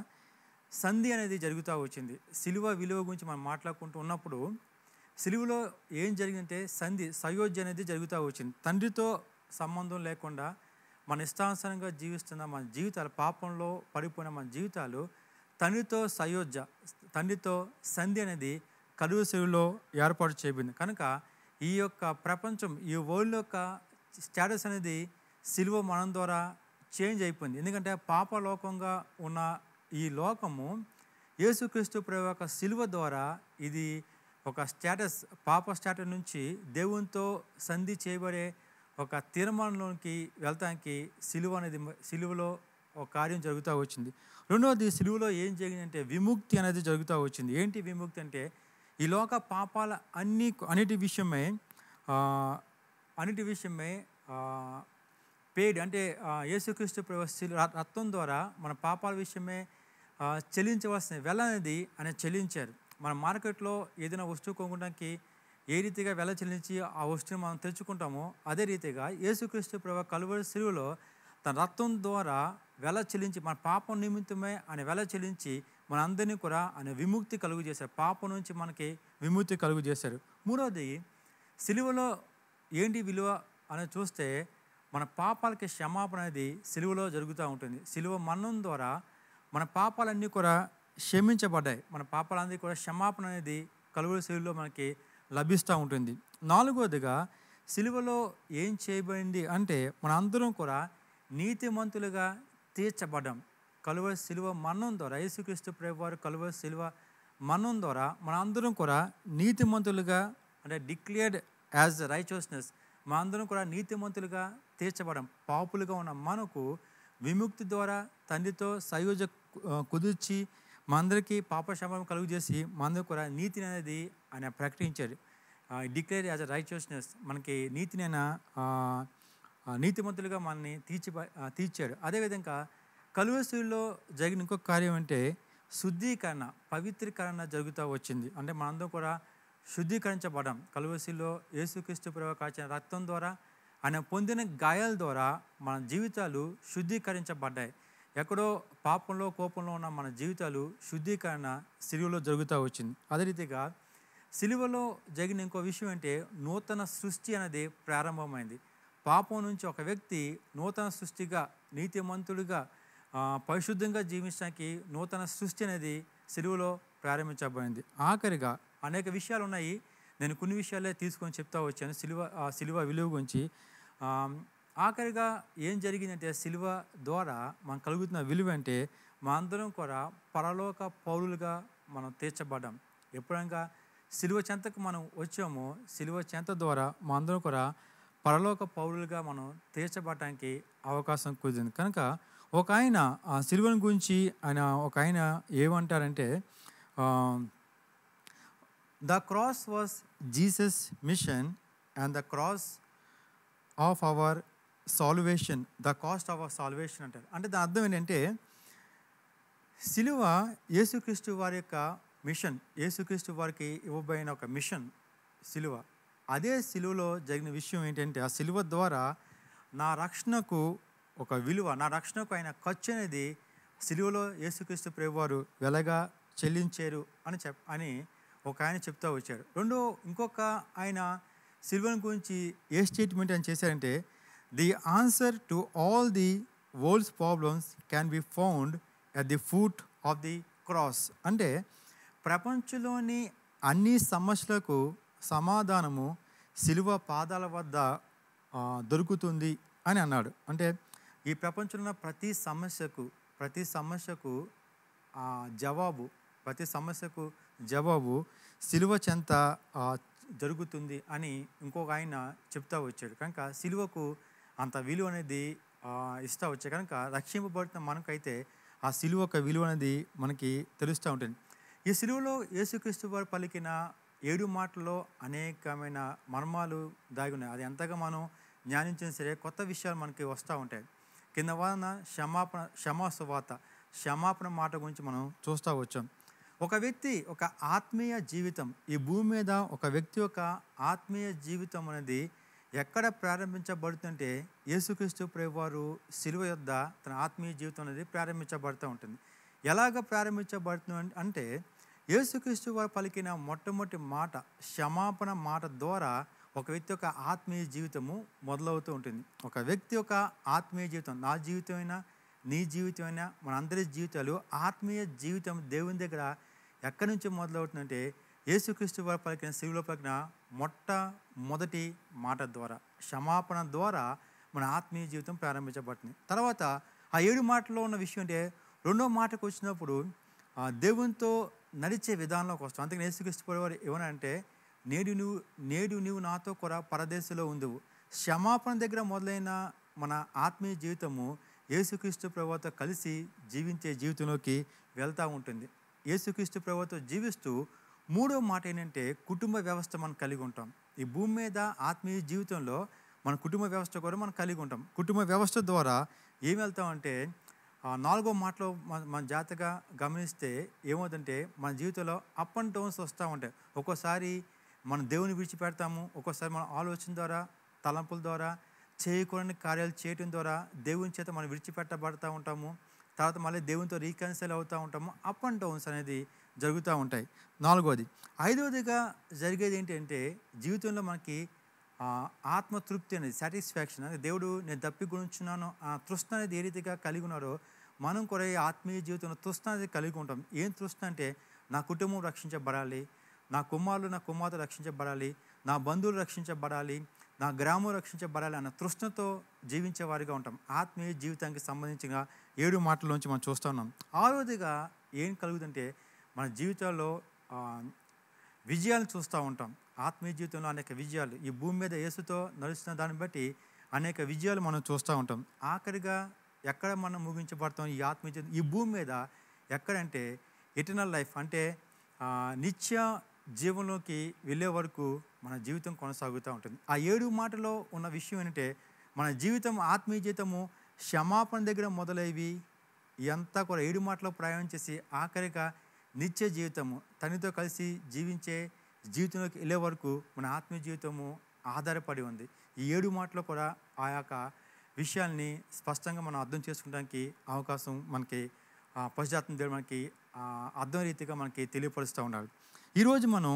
సంధి అనేది జరుగుతూ వచ్చింది సిలువ విలువ గురించి మనం మాట్లాడుకుంటూ ఉన్నప్పుడు సిలువలో ఏం జరిగిందంటే సంధి సయోధ్య అనేది జరుగుతూ వచ్చింది తండ్రితో సంబంధం లేకుండా మన ఇష్టానుసారంగా జీవిస్తున్న మన జీవితాలు పాపంలో పడిపోయిన మన జీవితాలు తండ్రితో సయోధ్య తండ్రితో సంధి అనేది కలువ శిలువలో ఏర్పాటు చేయబడింది కనుక ఈ యొక్క ప్రపంచం ఈ వరల్డ్ యొక్క స్టేటస్ అనేది సిలువ మనం ద్వారా చేంజ్ అయిపోయింది ఎందుకంటే పాపలోకంగా ఉన్న ఈ లోకము యేసుక్రీస్తు ప్రభు యొక్క సిలువ ద్వారా ఇది ఒక స్టేటస్ పాప స్టేటస్ నుంచి దేవునితో సంధి చేయబడే ఒక తీర్మానంలోకి వెళ్తానికి సిలువ అనేది సిలువలో ఒక కార్యం జరుగుతూ వచ్చింది రెండవది సిలువలో ఏం జరిగిందంటే విముక్తి అనేది జరుగుతూ వచ్చింది ఏంటి విముక్తి అంటే ఈ లోక పాపాల అన్ని అన్నిటి విషయమై ఆ, అన్నిటి విషయమై పేడ్ అంటే ఆ, యేసుక్రీస్తు ప్రభు శిలు- ర- రక్తం ద్వారా మన పాపాల విషయమే ఆ, చెల్లించవలసిన వెల అనేది ఆయన చెల్లించారు మన మార్కెట్లో ఏదైనా వస్తువు కొనుక్కోవడానికి ఏ రీతిగా వెల చెల్లించి ఆ వస్తువుని మనం తెచ్చుకుంటామో అదే రీతిగా యేసుక్రీస్తు ప్రభు కలువరి శిలువలో తన రక్తం ద్వారా వెల చెల్లించి మన పాపం నిమిత్తమే ఆయన వెల చెల్లించి మనందరినీ కూడా ఆయన విముక్తి కలుగు చేశారు పాపం నుంచి మనకి విముక్తి కలుగు చేశారు మూడవది సిలువలో ఏంటి విలువ అని చూస్తే మన పాపాలకి క్షమాపణ అనేది సిలువలో జరుగుతూ ఉంటుంది సిలువ మరణం ద్వారా మన పాపాలన్నీ కూడా క్షమించబడ్డాయి మన పాపాలన్నీ కూడా క్షమాపణ అనేది కలువరి సిలువలో మనకి లభిస్తూ ఉంటుంది నాలుగవదిగా సిలువలో ఏం చేయబడింది అంటే మన అందరం కూడా నీతిమంతులుగా తీర్చబడ్డాం కలువరి సిలువ మరణం ద్వారా యేసుక్రీస్తు ప్రభువారు కలువరి సిలువ మరణం ద్వారా మన అందరం కూడా నీతిమంతులుగా అంటే డిక్లేర్డ్ యాజ్ రైచోస్నెస్ మా అందరం కూడా నీతిమంతులుగా తీర్చబడం పాపులుగా ఉన్న మనకు విముక్తి ద్వారా తండ్రితో సయోజ ఆ, కుదిర్చి మా అందరికీ పాప క్షమం కలుగు చేసి మా అందరూ కూడా నీతిని అనేది ఆయన ప్రకటించాడు డిక్లేర్ యాజ్ అ రైచోస్నెస్ మనకి నీతిని ఆయన ఆ, ఆ, నీతిమంతులుగా మనల్ని తీర్చి తీర్చాడు అదేవిధంగా కలువశిలో జరిగిన ఇంకొక కార్యం అంటే శుద్ధీకరణ పవిత్రీకరణ జరుగుతూ వచ్చింది అంటే మనందరం కూడా శుద్ధీకరించబడం కలువసిలో యేసుక్రీస్తు ప్రభు కాచిన రక్తం ద్వారా ఆయన పొందిన గాయాల ద్వారా మన జీవితాలు శుద్ధీకరించబడ్డాయి ఎక్కడో పాపంలో కోపంలో ఉన్న మన జీవితాలు శుద్ధీకరణ సిలువలో జరుగుతూ వచ్చింది అదే రీతిగా సిలువలో జరిగిన ఇంకో విషయం అంటే నూతన సృష్టి అనేది ప్రారంభమైంది పాపం నుంచి ఒక వ్యక్తి నూతన సృష్టిగా నీతిమంతుడిగా ఆ, పరిశుద్ధంగా జీవించడానికి నూతన సృష్టి అనేది సిలువలో ప్రారంభించబడింది ఆఖరిగా అనేక విషయాలు ఉన్నాయి నేను కొన్ని విషయాలే తీసుకొని చెప్తా వచ్చాను సిలువ ఆ సిలువ విలువ గురించి ఆ, ఆఖరిగా ఏం జరిగిందంటే సిలువ ద్వారా మనకు కలుగుతున్న విలువ అంటే మా అందరం కూడా పరలోక పౌరులుగా మనం తీర్చబడ్డాం ఎప్పుడంగా సిలువ చెంతకు మనం వచ్చామో సిలువ చెంత ద్వారా మా అందరం కూడా పరలోక పౌరులుగా మనం తీర్చబడటానికి అవకాశం కుదిరింది కనుక ఒక ఆయన ఆ సిలువను గురించి ఆయన ఒక ఆయన ఏమంటారంటే the cross was Jesus mission and the cross of our salvation the cost of our salvation అంటారు అంటే దాని అర్థం ఏంటంటే సిలువ యేసుక్రీస్తు వారి యొక్క మిషన్ యేసుక్రీస్తు వారికి ఇవ్వబడిన ఒక మిషన్ సిలువ అదే సిలువలో జరిగిన విషయం ఏంటంటే ఆ సిలువ ద్వారా నా రక్షణకు ఒక విలువ నా రక్షణకు ఆయన ఖర్చు అనేది సిలువలో యేసుక్రీస్తు ప్రభువారు వెలగా చెల్లించారు అని చెప్ అని ఒక ఆయన చెప్తా వచ్చారు రెండో ఇంకొక ఆయన సిల్వన్ గురించి ఏ స్టేట్మెంట్ అని చేశారంటే the answer to all the world's problems can be found at the foot of the cross అంటే ప్రపంచంలోని అన్ని సమస్యలకు సమాధానము సిలువ పాదాల వద్ద ఆ, దొరుకుతుంది అని అన్నాడు అంటే ఈ ప్రపంచంలో ఉన్న ప్రతి సమస్యకు ప్రతి సమస్యకు ఆ జవాబు ప్రతి సమస్యకు జవాబు సిలువ చెంత ఆ, జరుగుతుంది అని ఇంకొక ఆయన చెప్తా వచ్చాడు కనుక సిలువకు అంత విలువ అనేది ఆ, ఇస్తా వచ్చాడు కనుక రక్షింపబడుతున్న మనకైతే ఆ సిలువ యొక్క విలువ అనేది మనకి తెలుస్తూ ఉంటుంది ఈ సిలువలో యేసుక్రీస్తు వారు పలికిన ఏడు మాటల్లో అనేకమైన మర్మాలు దాగి ఉన్నాయి అది ఎంతగా మనం జ్ఞానించినా సరే కొత్త విషయాలు మనకి వస్తూ ఉంటాయి కింద వలన క్షమాపణ క్షమా సువాత క్షమాపణ మాట గురించి మనం చూస్తూ వచ్చాం ఒక వ్యక్తి ఒక ఆత్మీయ జీవితం ఈ భూమి మీద ఒక వ్యక్తి యొక్క ఆత్మీయ జీవితం అనేది ఎక్కడ ప్రారంభించబడుతుంటే యేసుక్రీస్తు ప్రభువారు సిలువ యొద్ద తన ఆత్మీయ జీవితం అనేది ప్రారంభించబడుతూ ఉంటుంది ఎలాగ ప్రారంభించబడుతుంది అంటే యేసుక్రీస్తు వారు పలికిన మొట్టమొదటి మాట క్షమాపణ మాట ద్వారా ఒక వ్యక్తి యొక్క ఆత్మీయ జీవితము మొదలవుతూ ఉంటుంది ఒక వ్యక్తి యొక్క ఆత్మీయ జీవితం నా జీవితమైనా నీ జీవితమైనా మన అందరి జీవితాలు ఆత్మీయ జీవితం దేవుని దగ్గర ఎక్కడి నుంచి మొదలవుతుందంటే యేసుక్రీస్తు వారు పలికిన శివులో పలికిన మొట్టమొదటి మాట ద్వారా క్షమాపణ ద్వారా మన ఆత్మీయ జీవితం ప్రారంభించబడుతుంది తర్వాత ఆ ఏడు మాటల్లో ఉన్న విషయం అంటే రెండో మాటకు వచ్చినప్పుడు ఆ దేవునితో నడిచే విధానంలోకి వస్తాం అందుకని యేసుక్రీస్తు వారు ఏమనంటే నేడు నువ్వు నేడు నువ్వు నాతో కూడా పరదేశంలో ఉందువు క్షమాపణ దగ్గర మొదలైన మన ఆత్మీయ జీవితము యేసుక్రీస్తు ప్రభుతో కలిసి జీవించే జీవితంలోకి వెళ్తూ ఉంటుంది యేసుక్రీస్తు ప్రభుతో జీవిస్తూ మూడో మాట ఏంటంటే కుటుంబ వ్యవస్థ మనం కలిగి ఉంటాం ఈ భూమి మీద ఆత్మీయ జీవితంలో మన కుటుంబ వ్యవస్థ కూడా మనం కలిగి ఉంటాం కుటుంబ వ్యవస్థ ద్వారా ఏం వెళ్తామంటే ఆ నాలుగో మాటలో మన మన జాతగా గమనిస్తే ఏమవుతుందంటే మన జీవితంలో అప్ అండ్ డౌన్స్ వస్తూ ఉంటాయి ఒక్కోసారి మనం దేవుని విడిచిపెడతాము ఒక్కోసారి మన ఆలోచన ద్వారా తలంపుల ద్వారా చేయకూడని కార్యాలు చేయటం ద్వారా దేవుని చేత మనం విడిచిపెట్టబడతా ఉంటాము తర్వాత మళ్ళీ దేవునితో రీకన్సిల్ అవుతూ ఉంటాము అప్ అండ్ డౌన్స్ అనేది జరుగుతూ ఉంటాయి నాలుగోది ఐదవదిగా జరిగేది ఏంటంటే జీవితంలో మనకి ఆ, ఆత్మతృప్తి అనేది సాటిస్ఫాక్షన్ అనేది దేవుడు నేను దప్పి గురించున్నాను ఆ తృష్ణ అనేది ఏ రీతిగా కలిగి ఉన్నారో మనం కూడా ఈ ఆత్మీయ జీవితంలో తృష్ణ అనేది కలిగి ఉంటాం ఏం తృష్ణ అంటే నా కుటుంబం రక్షించబడాలి నా కుమారులు నా కుమార్తె రక్షించబడాలి నా బంధువులు రక్షించబడాలి నా గ్రామం రక్షించబడాలి అన్న తృష్ణతో జీవించే వారిగా ఉంటాం ఆత్మీయ జీవితానికి సంబంధించిన ఏడు మాటల్లోంచి మనం చూస్తూ ఉన్నాం ఆరోదిగా ఏం కలుగుతుంటే మన జీవితాల్లో ఆ, విజయాలను చూస్తూ ఉంటాం ఆత్మీయ జీవితంలో అనేక విజయాలు ఈ భూమి మీద యేసుతో నడుస్తున్న దాన్ని బట్టి అనేక విజయాలు మనం చూస్తూ ఉంటాం ఆఖరిగా ఎక్కడ మనం ముగించబడతాం ఈ ఆత్మీయ జీవితం ఈ భూమి మీద ఎక్కడంటే ఎటర్నల్ లైఫ్ అంటే ఆ, నిత్య జీవంలోకి వెళ్ళే వరకు మన జీవితం కొనసాగుతూ ఉంటుంది ఆ ఏడు మాటలో ఉన్న విషయం ఏంటంటే మన జీవితం ఆత్మీయ జీవితము క్షమాపణ దగ్గర మొదలైవి ఇదంతా కూడా ఏడు మాటలో ప్రయాణం చేసి ఆఖరిగా నిత్య జీవితము తనతో కలిసి జీవించే జీవితంలోకి వెళ్ళే వరకు మన ఆత్మీయ జీవితము ఆధారపడి ఉంది ఈ ఏడు మాటలో కూడా ఆ యొక్క విషయాల్ని స్పష్టంగా మనం అర్థం చేసుకోవడానికి అవకాశం మనకి ఆ, పశుజాతం దేవుడు మనకి ఆ, అర్థం రీతిగా మనకి తెలియపరుస్తూ ఉన్నారు ఈరోజు మనం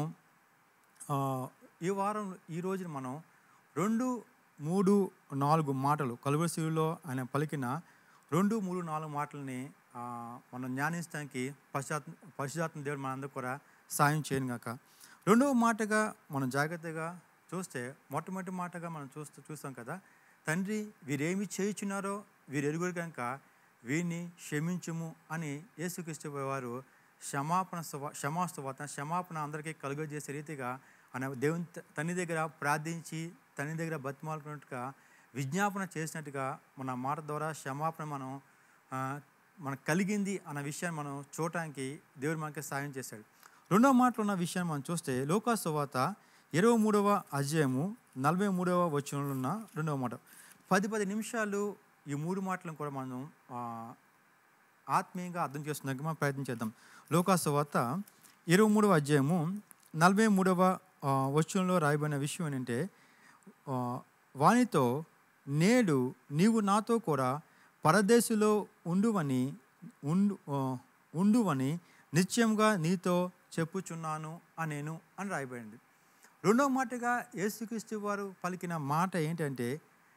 ఆ, ఈ వారం ఈ రోజున మనం రెండు మూడు నాలుగు మాటలు కలువరిశిలో ఆయన పలికిన రెండు మూడు నాలుగు మాటలని ఆ, మనం జ్ఞానించడానికి పశ్చాత్ పశ్చాత్మ దేవుడు మనందరూ కూడా సాయం చేయను గాక రెండవ మాటగా మనం జాగ్రత్తగా చూస్తే మొట్టమొదటి మాటగా మనం చూస్తూ చూస్తాం కదా తండ్రి వీరేమి చేయుచున్నారో వీరు ఎరుగురు కనుక వీరిని క్షమించుము అని యేసుక్రీస్తు వారు క్షమాపణ సువ క్షమాస్తువాత క్షమాపణ అందరికీ కలుగజేసే రీతిగా ఆయన దేవుని త- తండ్రి దగ్గర ప్రార్థించి తండ్రి దగ్గర బతిమాలుకున్నట్టుగా విజ్ఞాపన చేసినట్టుగా మన మాట ద్వారా క్షమాపణ మనం ఆ, మనకు కలిగింది అన్న విషయాన్ని మనం చూడటానికి దేవుడు మనకి సాయం చేశాడు రెండవ మాటలో ఉన్న విషయాన్ని మనం చూస్తే లోకా సువాత ఇరవై మూడవ అధ్యాయము నలభై మూడవ వచనంలో ఉన్న రెండవ మాట పది పది నిమిషాలు ఈ మూడు మాటలను కూడా మనం ఆ, ఆత్మీయంగా అర్థం చేసుకున్నాక మనం ప్రయత్నం చేద్దాం లోకాసు వార్త ఇరవై మూడవ అధ్యాయము నలభై మూడవ ఆ, వచనంలో రాయబడిన విషయం ఏంటంటే ఆ, వానితో నేడు నీవు నాతో కూడా పరదేశులో ఉండువని ఉండు ఆ, ఉండువని నిశ్చయంగా నీతో చెప్పుచున్నాను అనేను అని రాయబడింది రెండవ మాటగా యేసుక్రీస్తు వారు పలికిన మాట ఏంటంటే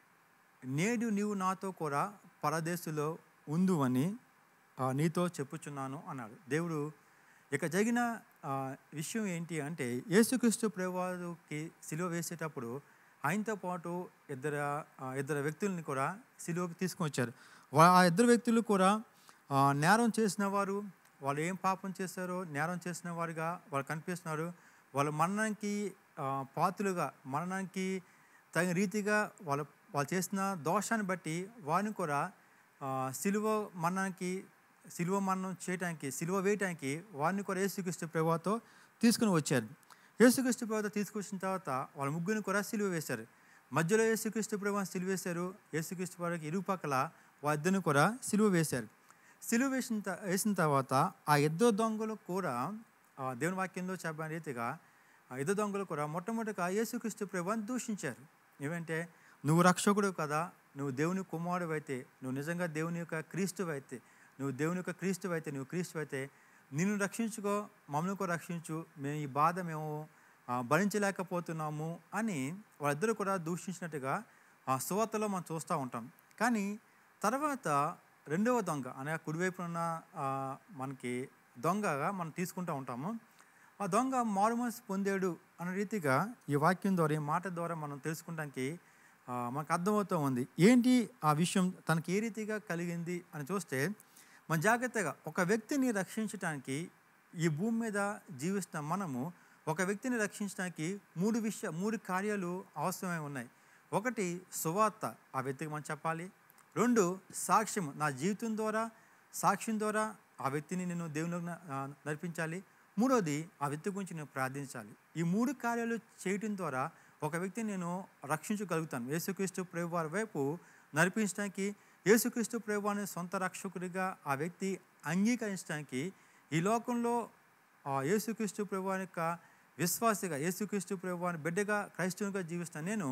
నేడు నీవు నాతో కూడా పరదేశులో ఉందువని ఆ, నీతో చెప్పుచున్నాను అన్నాడు దేవుడు ఇక జరిగిన ఆ, విషయం ఏంటి అంటే యేసుక్రీస్తు ప్రభువారికి సిలువ వేసేటప్పుడు ఆయనతో పాటు ఇద్దరు ఆ, ఇద్దరు వ్యక్తుల్ని కూడా సిలువకి తీసుకొని వచ్చారు వా- ఆ ఇద్దరు వ్యక్తులు కూడా ఆ, నేరం చేసిన వారు వాళ్ళు ఏం పాపం చేశారో నేరం చేసిన వారుగా వాళ్ళు కనిపిస్తున్నారు వాళ్ళ మరణానికి ఆ, పాత్రులుగా మరణానికి తగిన రీతిగా వాళ్ళ వాళ్ళు చేసిన దోషాన్ని బట్టి వారిని కూడా ఆ, సిలువ మరణానికి సిలువ మరణం చేయడానికి సిలువ వేయటానికి వారిని కూడా యేసుక్రీస్తు ప్రభుతో తీసుకుని వచ్చారు యేసుక్రీస్తు ప్రభుతో తీసుకొచ్చిన తర్వాత వాళ్ళ ముగ్గురిని కూడా సిలువ వేశారు మధ్యలో యేసుక్రీస్తు ప్రభు సిలువ వేశారు యేసుక్రీస్తు ప్రభుకి ఇరుపక్కల వాళ్ళిద్దరిని కూడా సిలువ వేశారు సిలువ వేసిన త- వేసిన తర్వాత ఆ ఇద్దరు దొంగలు కూడా ఆ, దేవుని వాక్యంలో చెప్పిన రీతిగా ఆ ఇద్దరు దొంగలు కూడా మొట్టమొదటిగా యేసుక్రీస్తు ప్రభుని దూషించారు ఏమంటే నువ్వు రక్షకుడు కదా నువ్వు దేవుని కుమారుడు అయితే నువ్వు నిజంగా దేవుని యొక్క క్రీస్తు అయితే నువ్వు దేవుని యొక్క క్రీస్తు అయితే నువ్వు క్రీస్తు అయితే నిన్ను రక్షించుకో మమ్మల్ని కూడా రక్షించు మేము ఈ బాధ మేము ఆ, భరించలేకపోతున్నాము అని వాళ్ళిద్దరూ కూడా దూషించినట్టుగా ఆ సువార్తలో మనం చూస్తూ ఉంటాం కానీ తర్వాత రెండవ దొంగ అనగా కుడివైపున ఉన్న ఆ, మనకి దొంగగా మనం తీసుకుంటూ ఉంటాము ఆ దొంగ మారుమనసు పొందాడు అనే రీతిగా ఈ వాక్యం ద్వారా ఈ మాట ద్వారా మనం తెలుసుకుంటానికి ఆ, మనకు అర్థమవుతూ ఉంది ఏంటి ఆ విషయం తనకి ఏ రీతిగా కలిగింది అని చూస్తే మన జాగ్రత్తగా ఒక వ్యక్తిని రక్షించడానికి ఈ భూమి మీద జీవిస్తున్న మనము ఒక వ్యక్తిని రక్షించడానికి మూడు విషయ మూడు కార్యాలు అవసరమై ఉన్నాయి ఒకటి సువార్త ఆ వ్యక్తికి మనం చెప్పాలి రెండు సాక్ష్యం నా జీవితం ద్వారా సాక్ష్యం ద్వారా ఆ వ్యక్తిని నేను దేవుని నడిపించాలి మూడోది ఆ వ్యక్తి గురించి నేను ప్రార్థించాలి ఈ మూడు కార్యాలు చేయటం ద్వారా ఒక వ్యక్తిని నేను రక్షించగలుగుతాను యేసుక్రీస్తు ప్రభు వారి వైపు నడిపించడానికి యేసుక్రీస్తు ప్రభువాని సొంత రక్షకుడిగా ఆ వ్యక్తి అంగీకరించడానికి ఈ లోకంలో ఆ యేసుక్రీస్తు ప్రభు యొక్క విశ్వాసిగా యేసుక్రీస్తు ప్రభువాని బిడ్డగా క్రైస్తవునిగా జీవిస్తాను నేను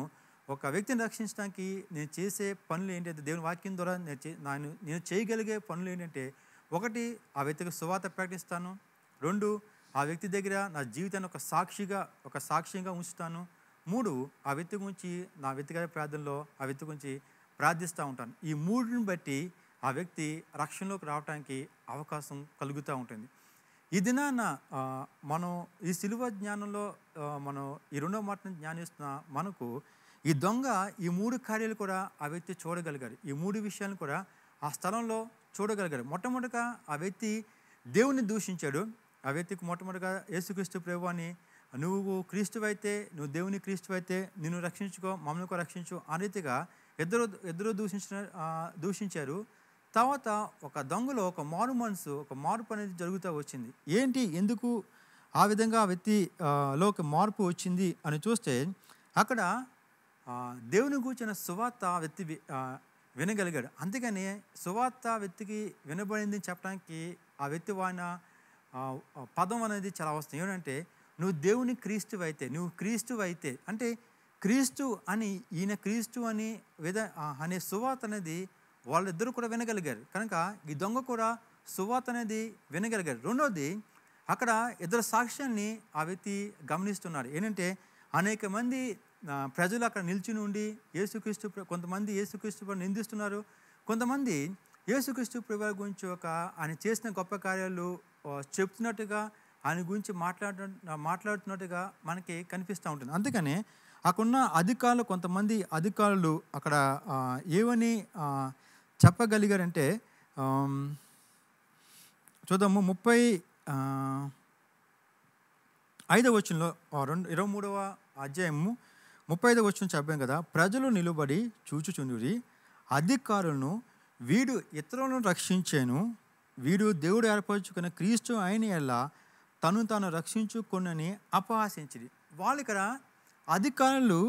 ఒక వ్యక్తిని రక్షించడానికి నేను చేసే పనులు ఏంటంటే దేవుని వాక్యం ద్వారా నేను చే- నేను నేను చేయగలిగే పనులు ఏంటంటే ఒకటి ఆ వ్యక్తికి సువాత ప్రకటిస్తాను రెండు ఆ వ్యక్తి దగ్గర నా జీవితాన్ని ఒక సాక్షిగా ఒక సాక్ష్యంగా ఉంచుతాను మూడు ఆ వ్యక్తి గురించి నా వ్యక్తిగత ప్రార్థనలో ఆ వ్యక్తి గురించి ప్రార్థిస్తూ ఉంటాను ఈ మూడుని బట్టి ఆ వ్యక్తి రక్షణలోకి రావడానికి అవకాశం కలుగుతూ ఉంటుంది ఈ దినాన ఆ, మనం ఈ సిలువ జ్ఞానంలో ఆ, మనం ఈ రెండో మాటను జ్ఞానిస్తున్న మనకు ఈ దొంగ ఈ మూడు కార్యాలు కూడా ఆ వ్యక్తి చూడగలిగాడు ఈ మూడు విషయాలను కూడా ఆ స్థలంలో చూడగలిగాడు మొట్టమొదటిగా ఆ వ్యక్తి దేవుని దూషించాడు ఆ వ్యక్తికి మొట్టమొదటిగా యేసుక్రీస్తు ప్రభువాని నువ్వు క్రీస్తు అయితే నువ్వు దేవుని క్రీస్తు అయితే నిన్ను రక్షించుకో మమ్మల్ని కూడా రక్షించు ఆ రీతిగా ఇద్దరు ఇద్దరు దూషించిన ఆ, దూషించారు తర్వాత ఒక దొంగలో ఒక మారు మనసు ఒక మార్పు అనేది జరుగుతూ వచ్చింది ఏంటి ఎందుకు ఆ విధంగా ఆ వ్యక్తి ఆ, లో ఒక మార్పు వచ్చింది అని చూస్తే అక్కడ ఆ, దేవుని కూర్చిన సువార్త ఆ వ్యక్తి వి- ఆ, వినగలిగాడు అందుకని సువార్త ఆ వ్యక్తికి వినబడింది చెప్పడానికి ఆ వ్యక్తి వాడిన ఆ, ఆ పదం అనేది చాలా అవసరం ఏమంటే నువ్వు దేవుని క్రీస్తు అయితే నువ్వు క్రీస్తు అయితే అంటే క్రీస్తు అని ఈయన క్రీస్తు అని విధ ఆ, అనే సువార్త అనేది వాళ్ళిద్దరూ కూడా వినగలిగారు కనుక ఈ దొంగ కూడా సువార్త అనేది వినగలిగారు రెండోది అక్కడ ఇద్దరు సాక్ష్యాన్ని ఆ వ్యక్తి గమనిస్తున్నాడు ఏంటంటే అనేక మంది ఆ, ప్రజలు అక్కడ నిల్చుని ఉండి యేసుక్రీస్తు ప్ర- కొంతమంది యేసుక్రీస్తు ప్రభువుని నిందిస్తున్నారు కొంతమంది యేసుక్రీస్తు ప్రభు గురించి ఒక ఆయన చేసిన గొప్ప కార్యాలు ఆ, చెప్తున్నట్టుగా ఆయన గురించి మాట్లాడ మాట్లాడుతున్నట్టుగా మనకి కనిపిస్తూ ఉంటుంది అందుకని అక్కడున్న అధికారులు కొంతమంది అధికారులు అక్కడ ఆ, ఏమని ఆ, చెప్పగలిగారంటే ఆమ్, చూద్దాము ముప్పై ఆ, ఐదవ వచనంలో ఆ, రెండు ఇరవై మూడవ అధ్యాయము ముప్పై ఐదవ వచనం చెప్పాం కదా ప్రజలు నిలబడి చూచుచుండురి అధికారులను వీడు ఇతరులను రక్షించాను వీడు దేవుడు ఏర్పరచుకున్న క్రీస్తు అయిన ఎలా తను తాను రక్షించుకొనని అపహాసించిరి వాళ్ళు ఇక్కడ అధికారులు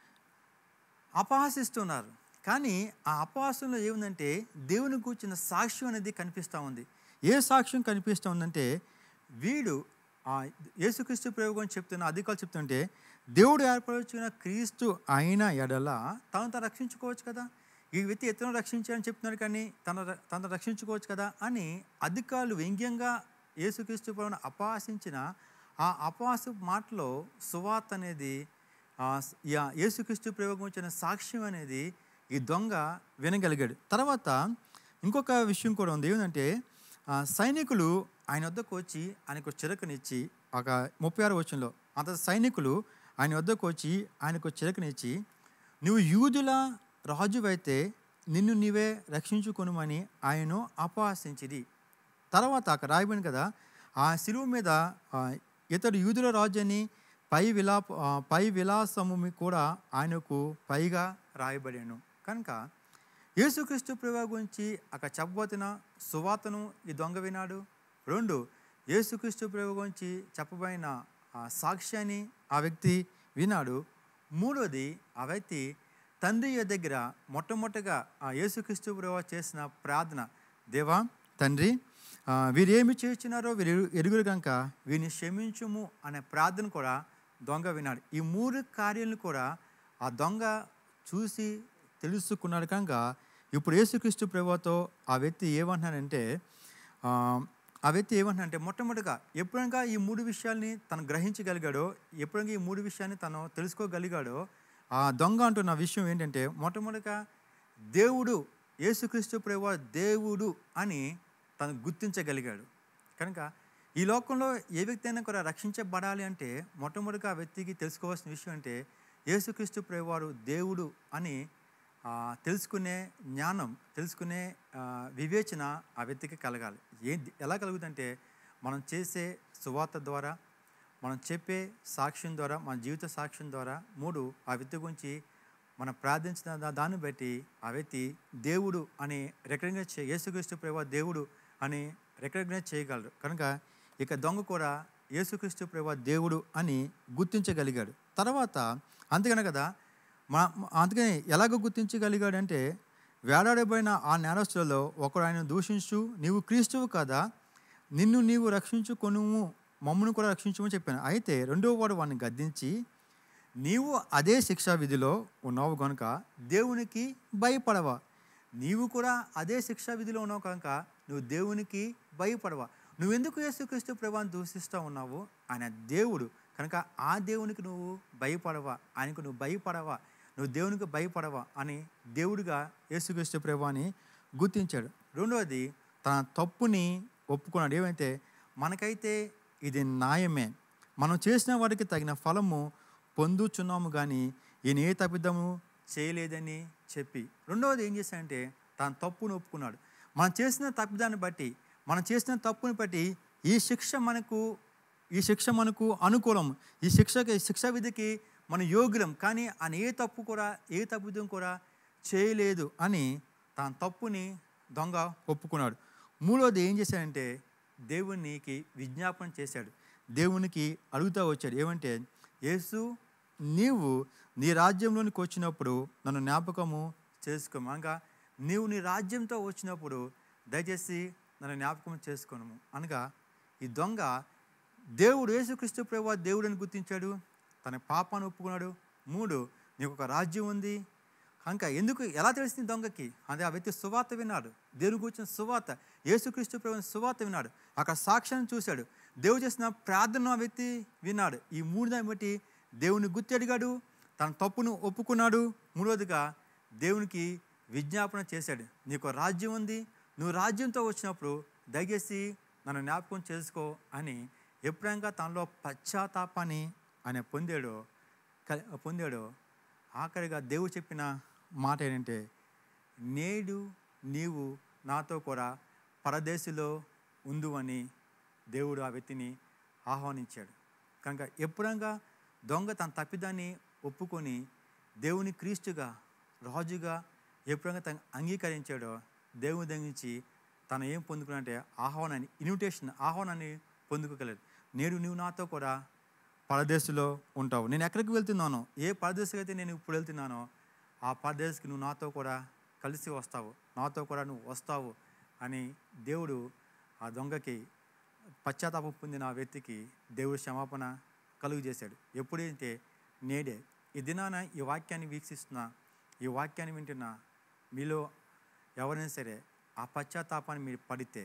అపహాసిస్తున్నారు కానీ ఆ అపహాసంలో ఏముందంటే దేవుని కూర్చున్న సాక్ష్యం అనేది కనిపిస్తూ ఉంది ఏ సాక్ష్యం కనిపిస్తూ ఉందంటే వీడు ఆ యేసుక్రీస్తు ప్రయోగం చెప్తున్న అధికారులు చెప్తుంటే దేవుడు ఏర్పరచుకున్న క్రీస్తు అయిన ఎడల తను తను రక్షించుకోవచ్చు కదా ఈ వ్యక్తి ఎత్తున రక్షించాలని చెప్తున్నాడు కానీ తన తను రక్షించుకోవచ్చు కదా అని అధికారులు వ్యంగ్యంగా యేసుక్రీస్తు ప్రభువును అపహాసించిన ఆ అపహాస మాటలో సువార్త అనేది ఆ స- యా- యేసుక్రీస్తు ప్రయోగం వచ్చిన సాక్ష్యం అనేది ఈ దొంగ వినగలిగాడు తర్వాత ఇంకొక విషయం కూడా ఉంది ఏంటంటే ఆ, సైనికులు ఆయన వద్దకు వచ్చి ఆయనకు చిరకనిచ్చి ఒక ముప్పై ఆరు వచ్చంలో అంత సైనికులు ఆయన వద్దకు వచ్చి ఆయనకు చిరకనిచ్చి నువ్వు యూదుల రాజువైతే నిన్ను నీవే రక్షించుకొనుమని ఆయనను అపహాసించిది తర్వాత అక్కడ రాయబడింది కదా ఆ శిలువ మీద ఆ, ఇతడు యూదుల రాజు అని పై విలా ఆ, పై విలాసము మీ కూడా ఆయనకు పైగా రాయబడాను కనుక యేసుక్రీస్తు ప్రభు గురించి అక్కడ చెప్పబోతున్న సువార్తను ఈ దొంగ వినాడు రెండు యేసుక్రీస్తు ప్రభు గురించి చెప్పబడిన ఆ సాక్ష్యాన్ని ఆ వ్యక్తి వినాడు మూడోది ఆ వ్యక్తి తండ్రి యొద్ద దగ్గర మొట్టమొదటిగా ఆ యేసుక్రీస్తు ప్రభు చేసిన ప్రార్థన దేవా తండ్రి ఆ, వీరు ఏమి చేస్తున్నారో వీరు ఎరు- ఎరుగురు కనుక వీరిని క్షమించుము అనే ప్రార్థన కూడా దొంగ వినాడు ఈ మూడు కార్యాలను కూడా ఆ దొంగ చూసి తెలుసుకున్నాడు కనుక ఇప్పుడు యేసుక్రీస్తు ప్రభుతో ఆ వ్యక్తి ఏమంటున్నాడంటే ఆ, ఆ వ్యక్తి ఏమంటున్నాడంటే మొట్టమొదటిగా ఎప్పుడైనా ఈ మూడు విషయాల్ని తను గ్రహించగలిగాడో ఎప్పుడైనా ఈ మూడు విషయాన్ని తను తెలుసుకోగలిగాడో ఆ దొంగ అంటున్న విషయం ఏంటంటే మొట్టమొదటిగా దేవుడు యేసుక్రీస్తు ప్రభు దేవుడు అని తను గుర్తించగలిగాడు కనుక ఈ లోకంలో ఏ వ్యక్తి అయినా కూడా రక్షించబడాలి అంటే మొట్టమొదటిగా ఆ వ్యక్తికి తెలుసుకోవాల్సిన విషయం అంటే యేసుక్రీస్తు ప్రభువారు దేవుడు అని ఆ, తెలుసుకునే జ్ఞానం తెలుసుకునే ఆ, వివేచన ఆ వ్యక్తికి కలగాలి ఏంటి ఎలా కలుగుతుందంటే మనం చేసే సువార్త ద్వారా మనం చెప్పే సాక్ష్యం ద్వారా మన జీవిత సాక్ష్యం ద్వారా మూడు ఆ వ్యక్తి గురించి మనం ప్రార్థించిన దా- దాన్ని బట్టి ఆ వ్యక్తి దేవుడు అని రికగ్నైజ్ చే యేసుక్రీస్తు ప్రభు దేవుడు అని రికగ్నైజ్ చేయగలరు కనుక ఇక దొంగ కూడా యేసుక్రీస్తు ప్రభు దేవుడు అని గుర్తించగలిగాడు తర్వాత అంతేగానే కదా మా మా- అందుకని ఎలాగ గుర్తించగలిగాడంటే వేలాడబడిన ఆ నేరస్తులలో ఒకడు ఆయన దూషించు నీవు క్రీస్తువు కదా నిన్ను నీవు రక్షించుకొనుము మమ్మను కూడా రక్షించమని చెప్పాను అయితే రెండవ వాడు వాడిని గద్దించి నీవు అదే శిక్షా విధిలో ఉన్నావు కనుక దేవునికి భయపడవా నీవు కూడా అదే శిక్షా విధిలో ఉన్నావు కనుక నువ్వు దేవునికి భయపడవా నువ్వెందుకు యేసుక్రీస్తు ప్రభాని దూషిస్తూ ఉన్నావు ఆయన దేవుడు కనుక ఆ దేవునికి నువ్వు భయపడవా ఆయనకు నువ్వు భయపడవా నువ్వు దేవునికి భయపడవా అని దేవుడిగా యేసుక్రీస్తు ప్రభాని గుర్తించాడు రెండవది తన తప్పుని ఒప్పుకున్నాడు ఏమైతే మనకైతే ఇది న్యాయమే మనం చేసిన వారికి తగిన ఫలము పొందుచున్నాము కానీ ఈయన ఏ తప్పిదము చేయలేదని చెప్పి రెండవది ఏం చేశాడంటే తన తప్పును ఒప్పుకున్నాడు మనం చేసిన తప్పిదాన్ని బట్టి మనం చేసిన తప్పుని బట్టి ఈ శిక్ష మనకు ఈ శిక్ష మనకు అనుకూలం ఈ శిక్షకి శిక్షా విధికి మన యోగ్యం కానీ ఆయన ఏ తప్పు కూడా ఏ తప్పిదం కూడా చేయలేదు అని తన తప్పుని దొంగ ఒప్పుకున్నాడు మూడోది ఏం చేశాడంటే దేవునికి విజ్ఞాపన చేశాడు దేవునికి అడుగుతూ వచ్చాడు ఏమంటే యేసు నీవు నీ రాజ్యంలోనికి వచ్చినప్పుడు నన్ను జ్ఞాపకము చేసుకోము అనగా నీవు నీ రాజ్యంతో వచ్చినప్పుడు దయచేసి నన్ను జ్ఞాపకం చేసుకోను అనగా ఈ దొంగ దేవుడు యేసుక్రీస్తు ప్రభు దేవుడని గుర్తించాడు తన పాపాన్ని ఒప్పుకున్నాడు మూడు నీకు ఒక రాజ్యం ఉంది కనుక ఎందుకు ఎలా తెలిసింది దొంగకి అదే ఆ వ్యక్తి సువార్త విన్నాడు దేవుని కూర్చున్న సువార్త యేసుక్రీస్తు ప్రభు సువార్త విన్నాడు అక్కడ సాక్ష్యాన్ని చూశాడు దేవుడు చేసిన ప్రార్థన ఆ వ్యక్తి విన్నాడు ఈ మూడు దాన్ని బట్టి దేవుని గుర్తెడిగాడు తన తప్పును ఒప్పుకున్నాడు మూడవదిగా దేవునికి విజ్ఞాపన చేశాడు నీకు రాజ్యం ఉంది నువ్వు రాజ్యంతో వచ్చినప్పుడు దయచేసి నన్ను జ్ఞాపకం చేసుకో అని ఎప్పుడైనా తనలో పశ్చాత్తాపాన్ని ఆయన పొందాడో క- పొందాడో ఆఖరిగా దేవుడు చెప్పిన మాట ఏంటంటే నేడు నీవు నాతో కూడా పరదేశిలో ఉందువని దేవుడు ఆ వ్యక్తిని ఆహ్వానించాడు కనుక ఎప్పుడంగా దొంగ తన తప్పిదాన్ని ఒప్పుకొని దేవుని క్రీస్తుగా రాజుగా ఎప్పుడంగా తను అంగీకరించాడో దేవుని దగ్గరించి తను ఏం పొందుకున్నంటే ఆహ్వానాన్ని ఇన్విటేషన్ ఆహ్వానాన్ని పొందుకోగలదు నేడు నువ్వు నాతో కూడా పరదేశంలో ఉంటావు నేను ఎక్కడికి వెళ్తున్నానో ఏ పరదేశం అయితే నేను ఇప్పుడు వెళ్తున్నానో ఆ పరదేశకి నువ్వు నాతో కూడా కలిసి వస్తావు నాతో కూడా నువ్వు వస్తావు అని దేవుడు ఆ దొంగకి పశ్చాత్తాపం పొందిన ఆ వ్యక్తికి దేవుడు క్షమాపణ కలుగు చేశాడు ఎప్పుడైతే నేడే ఈ దినాన ఈ వాక్యాన్ని వీక్షిస్తున్నా ఈ వాక్యాన్ని వింటున్నా మీలో ఎవరైనా సరే ఆ పశ్చాత్తాపాన్ని మీరు పడితే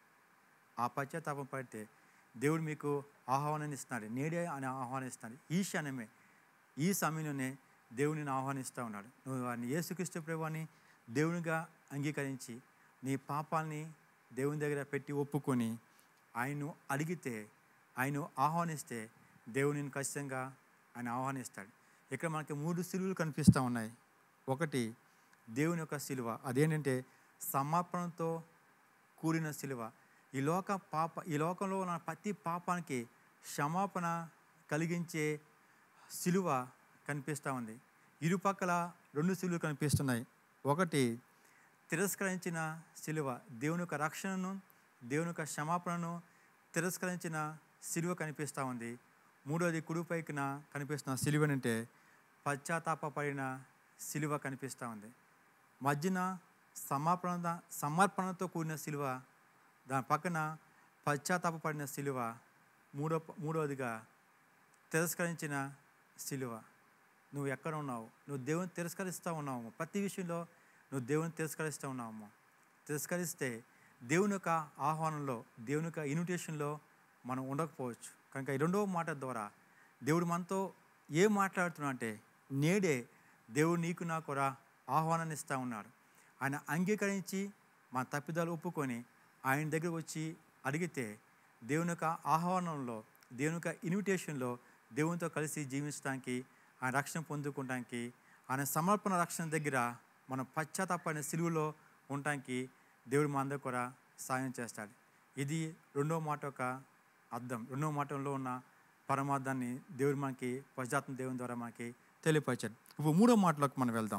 ఆ పశ్చాత్తాపం పడితే దేవుడు మీకు ఆహ్వానాన్ని ఇస్తున్నాడు నేడే అని ఆహ్వానిస్తున్నాడు ఈ క్షణమే ఈ సమయంలోనే దేవుడిని ఆహ్వానిస్తూ ఉన్నాడు నువ్వు వారిని యేసుక్రీస్తు ప్రభువాన్ని దేవునిగా అంగీకరించి నీ పాపాలని దేవుని దగ్గర పెట్టి ఒప్పుకొని ఆయన్ను అడిగితే ఆయన ఆహ్వానిస్తే దేవుని నిన్ను ఖచ్చితంగా ఆయన ఆహ్వానిస్తాడు ఇక్కడ మనకి మూడు సిలువలు కనిపిస్తూ ఉన్నాయి ఒకటి దేవుని యొక్క సిలువ అదేంటంటే సమర్పణతో కూడిన సిలువ ఈ లోక పాప ఈ లోకంలో ఉన్న ప్రతి పాపానికి క్షమాపణ కలిగించే సిలువ కనిపిస్తూ ఉంది ఇరుపక్కల రెండు సిలువలు కనిపిస్తున్నాయి ఒకటి తిరస్కరించిన సిలువ దేవుని యొక్క రక్షణను దేవుని యొక్క క్షమాపణను తిరస్కరించిన సిలువ కనిపిస్తూ ఉంది మూడోది కుడిపైకిన కనిపిస్తున్న సిలువ అంటే పశ్చాత్తాపడిన సిలువ కనిపిస్తూ ఉంది మధ్యన సమర్పణ సమర్పణతో కూడిన సిలువ దాని పక్కన పశ్చాత్తాపడిన సిలువ మూడో మూడవదిగా తిరస్కరించిన సిలువ నువ్వు ఎక్కడ ఉన్నావు నువ్వు దేవుని తిరస్కరిస్తూ ఉన్నావు ప్రతి విషయంలో నువ్వు దేవుని తిరస్కరిస్తూ ఉన్నావు తిరస్కరిస్తే దేవుని యొక్క ఆహ్వానంలో దేవుని యొక్క ఇన్విటేషన్లో మనం ఉండకపోవచ్చు కనుక ఈ రెండవ మాట ద్వారా దేవుడు మనతో ఏం మాట్లాడుతున్నా అంటే నేడే దేవుడు నీకు నాకు కూడా ఆహ్వానాన్ని ఇస్తూ ఉన్నాడు ఆయన అంగీకరించి మన తప్పిదాలు ఒప్పుకొని ఆయన దగ్గర వచ్చి అడిగితే దేవుని యొక్క ఆహ్వానంలో దేవుని యొక్క ఇన్విటేషన్లో దేవునితో కలిసి జీవించడానికి ఆయన రక్షణ పొందుకోవడానికి ఆయన సమర్పణ రక్షణ దగ్గర మన పశ్చాత్తాపడిన సిలువలో ఉండటానికి దేవుడు మా అందరూ కూడా సాయం చేస్తాడు ఇది రెండో మాట యొక్క అర్థం రెండో మాటలో ఉన్న పరమార్థాన్ని దేవుడు మనకి పశ్చాత్మ దేవుని ద్వారా మనకి తెలియపరిచాడు ఇప్పుడు మూడో మాటలోకి మనం వెళ్దాం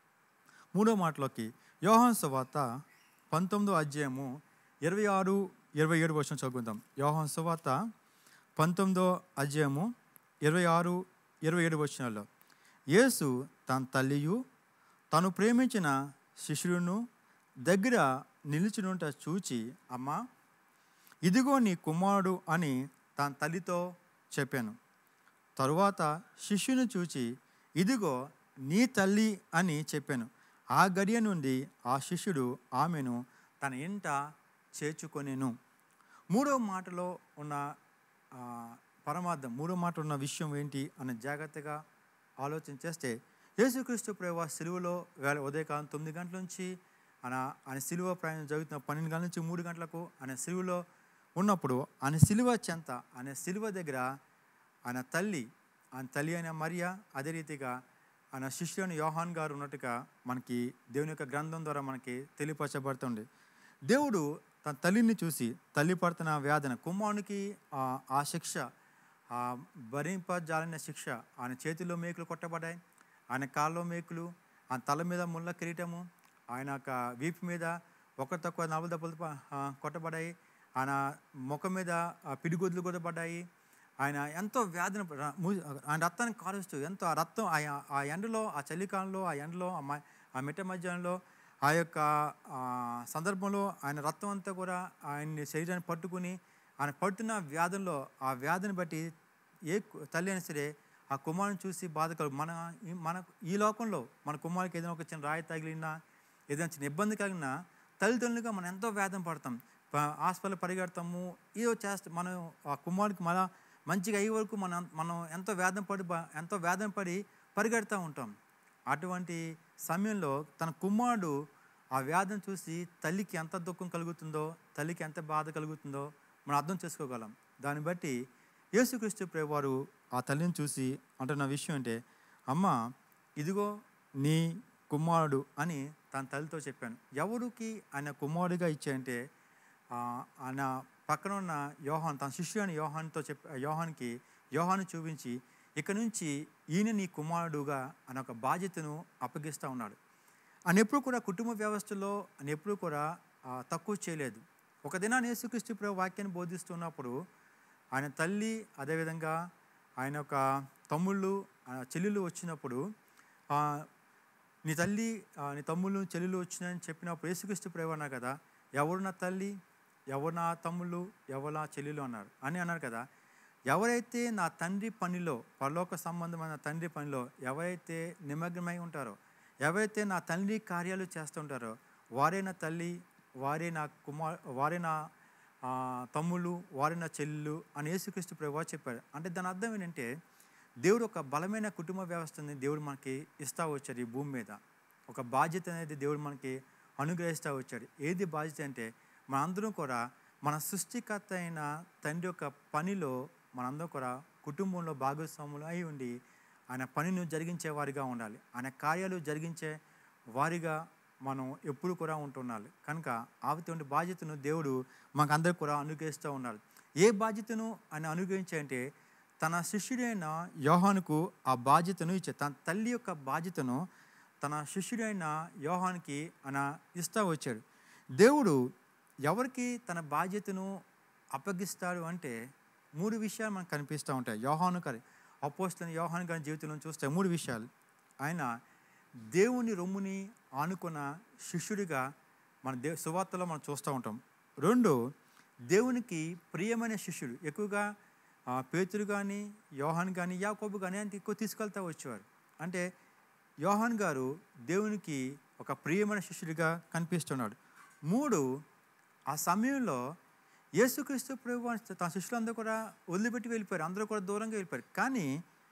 మూడో మాటలోకి యోహాన్ సువార్త పంతొమ్మిదో అధ్యాయము ఇరవై ఆరు ఇరవై ఏడు వర్షం చదువుకుందాం యోహాన్ సువార్త పంతొమ్మిదో అధ్యాయము ఇరవై ఆరు ఇరవై ఏడు వచనాల్లో యేసు తన తల్లియు తను ప్రేమించిన శిష్యులను దగ్గర నిలిచినుంట చూచి అమ్మా ఇదిగో నీ కుమారుడు అని తన తల్లితో చెప్పాను తరువాత శిష్యుని చూచి ఇదిగో నీ తల్లి అని చెప్పాను ఆ గడియ నుండి ఆ శిష్యుడు ఆమెను తన ఇంట చేర్చుకొనెను మూడవ మాటలో ఉన్న ఆ, పరమార్థం మూడో మాట ఉన్న విషయం ఏంటి అని జాగ్రత్తగా ఆలోచన చేస్తే యేసుక్రీస్తు ప్రేమ సిలువలో వేళ ఉదయకాలం తొమ్మిది గంటల నుంచి ఆయన ఆయన సిలువ ప్రయాణం జరుగుతున్న పన్నెండు గంటల నుంచి మూడు గంటలకు ఆయన సిలువలో ఉన్నప్పుడు ఆయన సిలువ చెంత ఆయన సిలువ దగ్గర ఆయన తల్లి ఆయన తల్లి అయిన మరియా అదే రీతిగా ఆయన శిష్యుని యోహాన్ గారు ఉన్నట్టుగా మనకి దేవుని యొక్క గ్రంథం ద్వారా మనకి తెలియపరచబడుతుంది దేవుడు తన తల్లిని చూసి తల్లి పడుతున్న వేదన కుమారునికి ఆ ఆ శిక్ష ఆ భరింపజాలిన శిక్ష ఆయన చేతిలో మేకులు కొట్టబడ్డాయి ఆయన కాళ్ళలో మేకులు ఆయన తల మీద ముళ్ళ కిరీటము ఆయన యొక్క వీపు మీద ఒక తక్కువ నలభై దెబ్బలు ప- ఆ, కొట్టబడ్డాయి ఆయన ముఖం మీద ఆ, పిడిగుద్దులు కొట్టబడ్డాయి ఆయన ఎంతో వ్యాధిని ర- ము- ఆయన రక్తాన్ని కారుస్తూ ఎంతో ఆ రక్తం ఆ- ఆ ఎండలో ఆ చలికాలంలో ఆ ఎండలో ఆ మ- ఆ మిట్ట మధ్యాహ్నంలో ఆ యొక్క ఆ, సందర్భంలో ఆయన రక్తం అంతా కూడా ఆయన్ని శరీరాన్ని పట్టుకుని ఆయన పడుతున్న వ్యాధుల్లో ఆ వ్యాధిని బట్టి ఏ కు- తల్లి అయినా సరే ఆ కుమారుని చూసి బాధ కలుగు మన ఈ- మన ఈ లోకంలో మన కుమారునికి ఏదైనా ఒక చిన్న రాయి తగిలినా ఏదైనా చిన్న ఇబ్బంది కలిగినా తల్లిదండ్రులుగా మనం ఎంతో వేదన పడతాం ప- హాస్పిటల్ పరిగెడతాము ఏదో చేస్తాం మనం ఆ కుమారుడికి మన మంచిగా అయ్యే వరకు మనం మనం ఎంతో వేదన పడి బ- ఎంతో వేదన పడి పరిగెడతా ఉంటాం అటువంటి సమయంలో తన కుమారుడు ఆ వ్యాధిని చూసి తల్లికి ఎంత దుఃఖం కలుగుతుందో తల్లికి ఎంత బాధ కలుగుతుందో మనం అర్థం చేసుకోగలం దాన్ని బట్టి యేసుక్రీస్తు ప్రభువారు ఆ తల్లిని చూసి అంటున్న విషయం అంటే అమ్మ ఇదిగో నీ కుమారుడు అని తన తల్లితో చెప్పాను ఎవరికి ఆయన కుమారుడిగా ఇచ్చాయంటే ఆ, ఆయన పక్కన ఉన్న యోహాన్ తన శిష్యుని యోహాన్తో చెప్ యోహాన్కి యోహాను చూపించి ఇక నుంచి ఈయన నీ కుమారుడుగా అనే ఒక బాధ్యతను అప్పగిస్తూ ఉన్నాడు ఆయన ఎప్పుడు కూడా కుటుంబ వ్యవస్థలో ఆయన ఎప్పుడు కూడా ఆ, తక్కువ చేయలేదు ఒక దినాన్ని యేసుక్రీస్తు ప్రభు వాక్యాన్ని బోధిస్తున్నప్పుడు ఆయన తల్లి అదేవిధంగా ఆయన యొక్క తమ్ముళ్ళు ఆ, చెల్లెళ్ళు వచ్చినప్పుడు ఆ, నీ తల్లి ఆ, నీ తమ్ముళ్ళు చెల్లెలు వచ్చినాయని చెప్పినప్పుడు యేసుక్రీస్తు ప్రభు అన్నారు కదా ఎవరు నా తల్లి ఎవరు నా తమ్ముళ్ళు ఎవరు నా చెల్లెలు అన్నారు అని అన్నారు కదా ఎవరైతే నా తండ్రి పనిలో పరలోక సంబంధమైన తండ్రి పనిలో ఎవరైతే నిమగ్నమై ఉంటారో ఎవరైతే నా తండ్రి కార్యాలు చేస్తుంటారో వారే నా తల్లి వారే నా కుమార్ వారే నా ఆ, తమ్ముళ్ళు వారే నా చెల్లెలు అని యేసుక్రీస్తు ప్రభు చెప్పారు అంటే దాని అర్థం ఏంటంటే దేవుడు ఒక బలమైన కుటుంబ వ్యవస్థని దేవుడు మనకి ఇస్తా వచ్చాడు ఈ భూమి మీద ఒక బాధ్యత అనేది దేవుడు మనకి అనుగ్రహిస్తూ వచ్చాడు ఏది బాధ్యత అంటే మనందరం కూడా మన సృష్టికర్త అయిన తండ్రి యొక్క పనిలో మనందరం కూడా కుటుంబంలో భాగస్వాములు అయి ఉండి ఆయన పనిని జరిగించే వారిగా ఉండాలి ఆయన కార్యాలు జరిగించే వారిగా మనం ఎప్పుడు కూడా ఉంటున్నాలి కనుక ఆవిటువంటి బాధ్యతను దేవుడు మాకందరికి కూడా అనుగ్రహిస్తూ ఉన్నాడు ఏ బాధ్యతను ఆయన అనుగ్రహించే అంటే తన శిష్యుడైన యోహానుకు ఆ బాధ్యతను ఇచ్చే తన తల్లి యొక్క బాధ్యతను తన శిష్యుడైన యోహానికి ఆయన ఇస్తూ వచ్చాడు దేవుడు ఎవరికి తన బాధ్యతను అప్పగిస్తాడు అంటే మూడు విషయాలు మనకు కనిపిస్తూ ఉంటాయి యోహాను గారి అపోస్తున్న యోహాను గారి జీవితంలో చూస్తే మూడు విషయాలు ఆయన దేవుని రొమ్ముని ఆనుకున్న శిష్యుడిగా మన దే సువార్తలో మనం చూస్తూ ఉంటాం రెండు దేవునికి ప్రియమైన శిష్యుడు ఎక్కువగా ఆ, పేతురు కానీ యోహాన్ కానీ యాకోబు కానీ ఆయన ఎక్కువ తీసుకెళ్తా వచ్చేవారు అంటే యోహాన్ గారు దేవునికి ఒక ప్రియమైన శిష్యుడిగా కనిపిస్తున్నాడు మూడు ఆ సమయంలో యేసుక్రీస్తు ప్రభు అని తన శిష్యులందరూ కూడా వదిలిపెట్టి వెళ్ళిపోయారు అందరూ కూడా దూరంగా వెళ్ళిపోయారు కానీ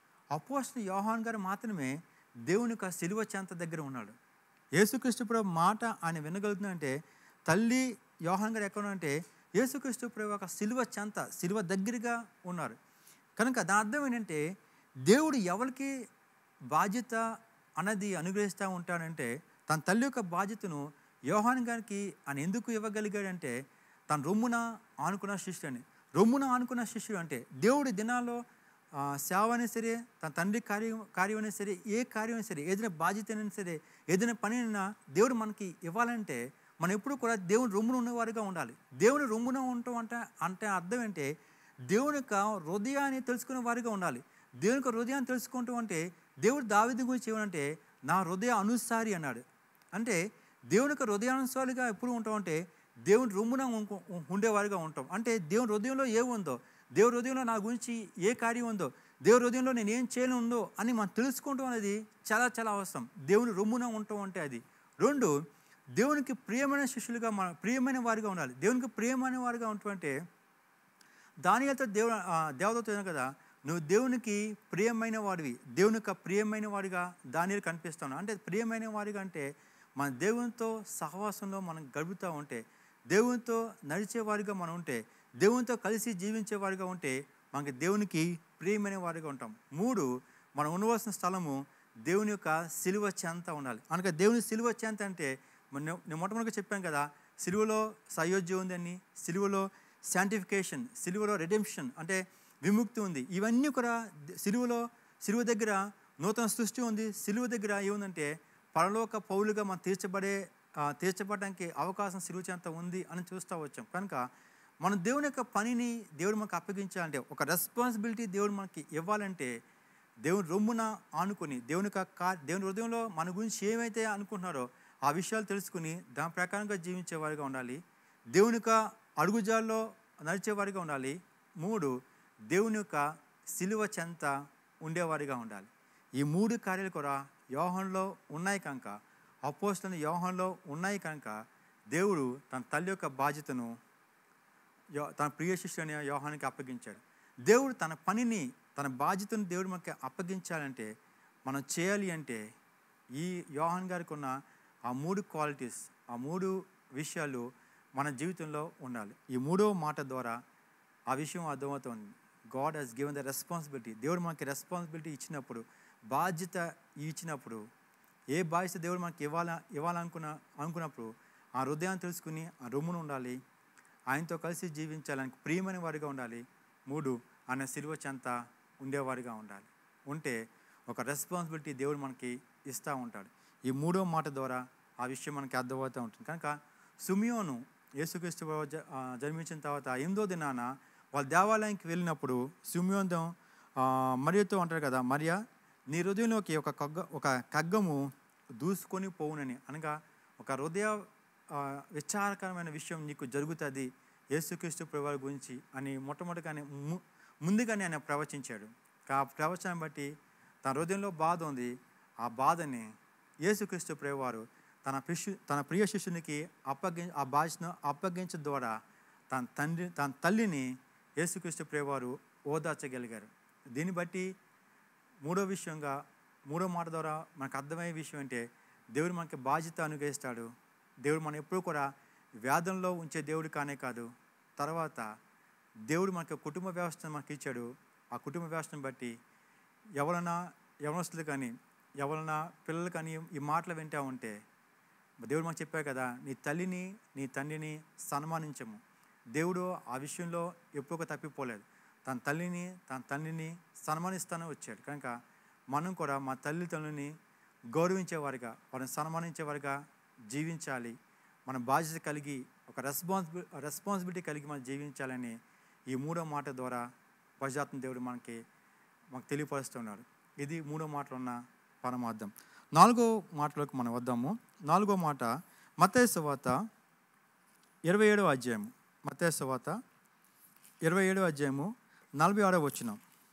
అపోసిన యోహాన్ గారు మాత్రమే దేవుని యొక్క సిలువ చెంత దగ్గర ఉన్నాడు యేసుక్రీస్తు ప్రభు మాట ఆయన వినగలుగుతుందంటే తల్లి యోహాన్ గారు ఎక్కడ అంటే యేసుక్రీస్తు ప్రభు యొక్క సిలువ చెంత సిలువ దగ్గరగా ఉన్నారు కనుక దాని అర్థం ఏంటంటే దేవుడు ఎవరికి బాధ్యత అన్నది అనుగ్రహిస్తూ ఉంటాడంటే తన తల్లి యొక్క బాధ్యతను యోహాన్ గారికి ఆయన ఎందుకు ఇవ్వగలిగాడంటే తన రొమ్మున ఆనుకున్న శిష్యుని రొమ్మున ఆనుకున్న శిష్యుడు అంటే దేవుడి దినాల్లో ఆ, సేవ అయినా సరే తన తండ్రి కార్యం కార్యం అయినా సరే ఏ కార్యం అయినా సరే ఏదైనా బాధ్యత అయినా సరే ఏదైనా పని అయినా దేవుడు మనకి ఇవ్వాలంటే మనం ఎప్పుడు కూడా దేవుని రొమ్మున ఉన్నవారుగా ఉండాలి దేవుని రొమ్మున ఉండటం అంటే అంటే అర్థం ఏంటి దేవుని యొక్క హృదయాన్ని తెలుసుకునే వారిగా ఉండాలి దేవుని యొక్క హృదయాన్ని తెలుసుకుంటూ అంటే దేవుడు దావిది గురించి ఏమనంటే నా హృదయ అనుసారి అన్నాడు అంటే దేవుని యొక్క హృదయానుసారిగా ఎప్పుడు ఉంటాం అంటే దేవుని రొమ్మున ఉంకు- ఉండేవారిగా ఉంటాం అంటే దేవుని హృదయంలో ఏ ఉందో దేవుని హృదయంలో నా గురించి ఏ కార్యం ఉందో దేవుని హృదయంలో నేను ఏం చేయనుందో అని మనం తెలుసుకోవడం అనేది చాలా చాలా అవసరం దేవుని రొమ్మున ఉండటం అంటే అది రెండు దేవునికి ప్రియమైన శిష్యులుగా మన ప్రియమైన వారిగా ఉండాలి దేవునికి ప్రియమైన వారిగా ఉండటం అంటే దానితో దేవు దేవతతో ఏమో కదా నువ్వు దేవునికి ప్రియమైన వాడివి దేవుని యొక్క ప్రియమైన వాడిగా దానిలో కనిపిస్తాను అంటే ప్రియమైన వాడిగా అంటే మన దేవునితో సహవాసంలో మనం గడుపుతూ ఉంటే దేవునితో నడిచే వారిగా మనం ఉంటే దేవునితో కలిసి జీవించే వారిగా ఉంటే మనకి దేవునికి ప్రియమైన వారిగా ఉంటాం మూడు మనం ఉండవలసిన స్థలము దేవుని యొక్క సిలువ చెంత ఉండాలి అనగా దేవుని సిలువ చెంత అంటే మన- నేను మొట్టమొదటిగా చెప్పాను కదా సిలువలో సయోధ్య ఉందని సిలువలో శాంటిఫికేషన్ సిలువలో రెడెంప్షన్ అంటే విముక్తి ఉంది ఇవన్నీ కూడా ద- సిలువలో సిలువ దగ్గర నూతన సృష్టి ఉంది సిలువ దగ్గర ఏముందంటే పరలోక పౌలుగా మనం తీర్చబడే ఆ, తీర్చబడడానికి అవకాశం సిలువ చెంత ఉంది అని చూస్తూ వచ్చాం కనుక మనం దేవుని యొక్క పనిని దేవుడు మనకు అప్పగించాలంటే ఒక రెస్పాన్సిబిలిటీ దేవుడు మనకి ఇవ్వాలంటే దేవుని రొమ్మున ఆనుకొని దేవుని యొక్క కా దేవుని హృదయంలో మన గురించి ఏమైతే అనుకుంటున్నారో ఆ విషయాలు తెలుసుకుని దాని ప్రకారంగా జీవించేవారిగా ఉండాలి దేవుని యొక్క అడుగుజాల్లో నడిచేవారిగా ఉండాలి మూడు దేవుని యొక్క సిలువ చెంత ఉండేవారిగా ఉండాలి ఈ మూడు కార్యాలు కూడా యోహంలో ఉన్నాయి కనుక అపోస్తున్న యోహంలో ఉన్నాయి కనుక దేవుడు తన తల్లి యొక్క బాధ్యతను యో- తన ప్రియ శిష్యుని యోహానికి అప్పగించాడు దేవుడు తన పనిని తన బాధ్యతను దేవుడు మనకి అప్పగించాలంటే మనం చేయాలి అంటే ఈ యోహాన్ గారికి ఉన్న ఆ మూడు క్వాలిటీస్ ఆ మూడు విషయాలు మన జీవితంలో ఉండాలి ఈ మూడో మాట ద్వారా ఆ విషయం అర్థమవుతుంది God has given the responsibility దేవుడు మనకి రెస్పాన్సిబిలిటీ ఇచ్చినప్పుడు బాధ్యత ఇచ్చినప్పుడు ఏ బాధ్యత దేవుడు మనకి ఇవ్వాల ఇవ్వాలనుకున్న అనుకున్నప్పుడు ఆ హృదయాన్ని తెలుసుకుని ఆ రొమ్మును ఉండాలి ఆయనతో కలిసి జీవించాలని ప్రియమైన వారిగా ఉండాలి మూడు ఆయన సిలువ చెంత ఉండేవారిగా ఉండాలి ఉంటే ఒక రెస్పాన్సిబిలిటీ దేవుడు మనకి ఇస్తూ ఉంటాడు ఈ మూడో మాట ద్వారా ఆ విషయం మనకి అర్థమవుతూ ఉంటుంది కనుక సుమియోను యేసుక్రీస్తు ప్రభు జ- ఆ, జన్మించిన తర్వాత ఎనిమిదో దినాన వాళ్ళ దేవాలయానికి వెళ్ళినప్పుడు సుమియోన్ మరియతో అంటారు కదా మరియా నీ హృదయంలోకి ఒక కగ్గ ఒక కగ్గము దూసుకొని పోవునని అనగా ఒక హృదయ ఆ, విచారకరమైన విషయం నీకు జరుగుతుంది యేసుక్రీస్తు ప్రభు గురించి అని మొట్టమొదటిగానే ము- ముందుగానే ఆయన ప్రవచించాడు ఆ ప్రవచనం బట్టి తన హృదయంలో బాధ ఉంది ఆ బాధని యేసుక్రీస్తు ప్రభువారు తన శిష్యు తన ప్రియ శిష్యునికి అప్పగి ఆ బాధ్యతను అప్పగించడం ద్వారా తన తండ్రి తన తల్లిని యేసుక్రీస్తు ప్రభువారు ఓదార్చగలిగారు దీన్ని బట్టి మూడో విషయంగా మూడో మాట ద్వారా మనకు అర్థమయ్యే విషయం అంటే దేవుడు మనకి బాధ్యత అనుగ్రహిస్తాడు దేవుడు మనం ఎప్పుడూ కూడా వ్యాధంలో ఉంచే దేవుడు కానే కాదు తర్వాత దేవుడు మనకి కుటుంబ వ్యవస్థను మనకి ఇచ్చాడు ఆ కుటుంబ వ్యవస్థను బట్టి ఎవరైనా యవనస్తులు కానీ ఎవరైనా పిల్లలు కానీ ఈ మాటలు వింటా ఉంటే దేవుడు మనకు చెప్పారు కదా నీ తల్లిని నీ తండ్రిని సన్మానించము దేవుడు ఆ విషయంలో ఎప్పుడూ ఒక తప్పిపోలేదు తన తల్లిని తన తండ్రిని సన్మానిస్తానే వచ్చాడు కనుక మనం కూడా మా తల్లిదండ్రులని గౌరవించేవారిగా వారిని సన్మానించేవారిగా జీవించాలి మన బాధ్యత కలిగి ఒక రెస్పాన్సిబి రెస్పాన్సిబిలిటీ కలిగి మనం జీవించాలని ఈ మూడో మాట ద్వారా పశ్చాత్మ దేవుడు మనకి మాకు తెలియపరుస్తున్నాడు ఇది మూడో మాటలో ఉన్న పరమార్థం నాలుగో మాటలోకి మనం వద్దాము నాలుగో మాట మత్తయి వాత ఇరవై ఏడవ అధ్యాయము మత్తయి వాత ఇరవై ఏడవ అధ్యాయము నలభై ఆరో వచ్చినాం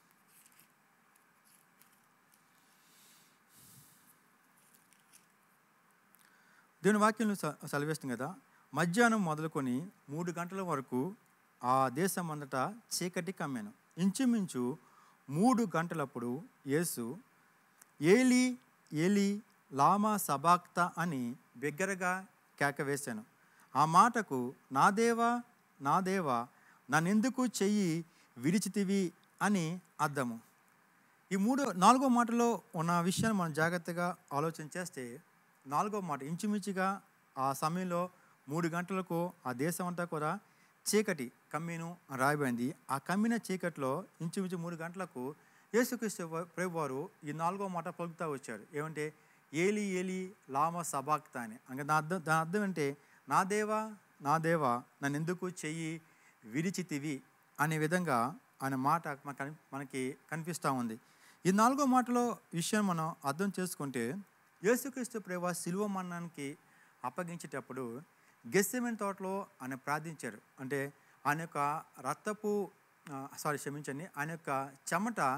దేవుని వాక్యం సెలవేస్తుంది కదా మధ్యాహ్నం మొదలుకొని మూడు గంటల వరకు ఆ దేశం అంతటా చీకటి కమ్మాను ఇంచుమించు మూడు గంటలప్పుడు యేసు ఏలి ఏలి లామా సబాక్త అని బిగ్గరగా కేక వేశాను ఆ మాటకు నా దేవా నా దేవా నన్నెందుకు చెయ్యి విడిచితివి అని అర్థము ఈ మూడో నాలుగో మాటలో ఉన్న విషయాన్ని మనం జాగ్రత్తగా ఆలోచన చేస్తే నాలుగో మాట ఇంచుమించుగా ఆ సమయంలో మూడు గంటలకు ఆ దేశం అంతా కూడా చీకటి కమ్మిను అని రాయబడింది ఆ కమ్మిన చీకటిలో ఇంచుమించు మూడు గంటలకు యేసుక్రీస్తు ప్రభు వారు ఈ నాలుగో మాట పలుకుతూ వచ్చాడు ఏమంటే ఏలి ఏలి లామ సబాక్త అని అంటే నా అర్థం దాని అర్థం అంటే నా దేవా నా దేవా నన్ను ఎందుకు చెయ్యి విడిచితివి అనే విధంగా ఆయన మాట మనకు కని- మనకి కనిపిస్తూ ఉంది ఈ నాలుగో మాటలో విషయం మనం అర్థం చేసుకుంటే యేసుక్రీస్తు ప్రేమ శిలువ మరణానికి అప్పగించేటప్పుడు గెస్సెమెన్ తోటలో ఆయన ప్రార్థించారు అంటే ఆయన యొక్క రక్తపు సారీ క్షమించండి ఆయన యొక్క చెమట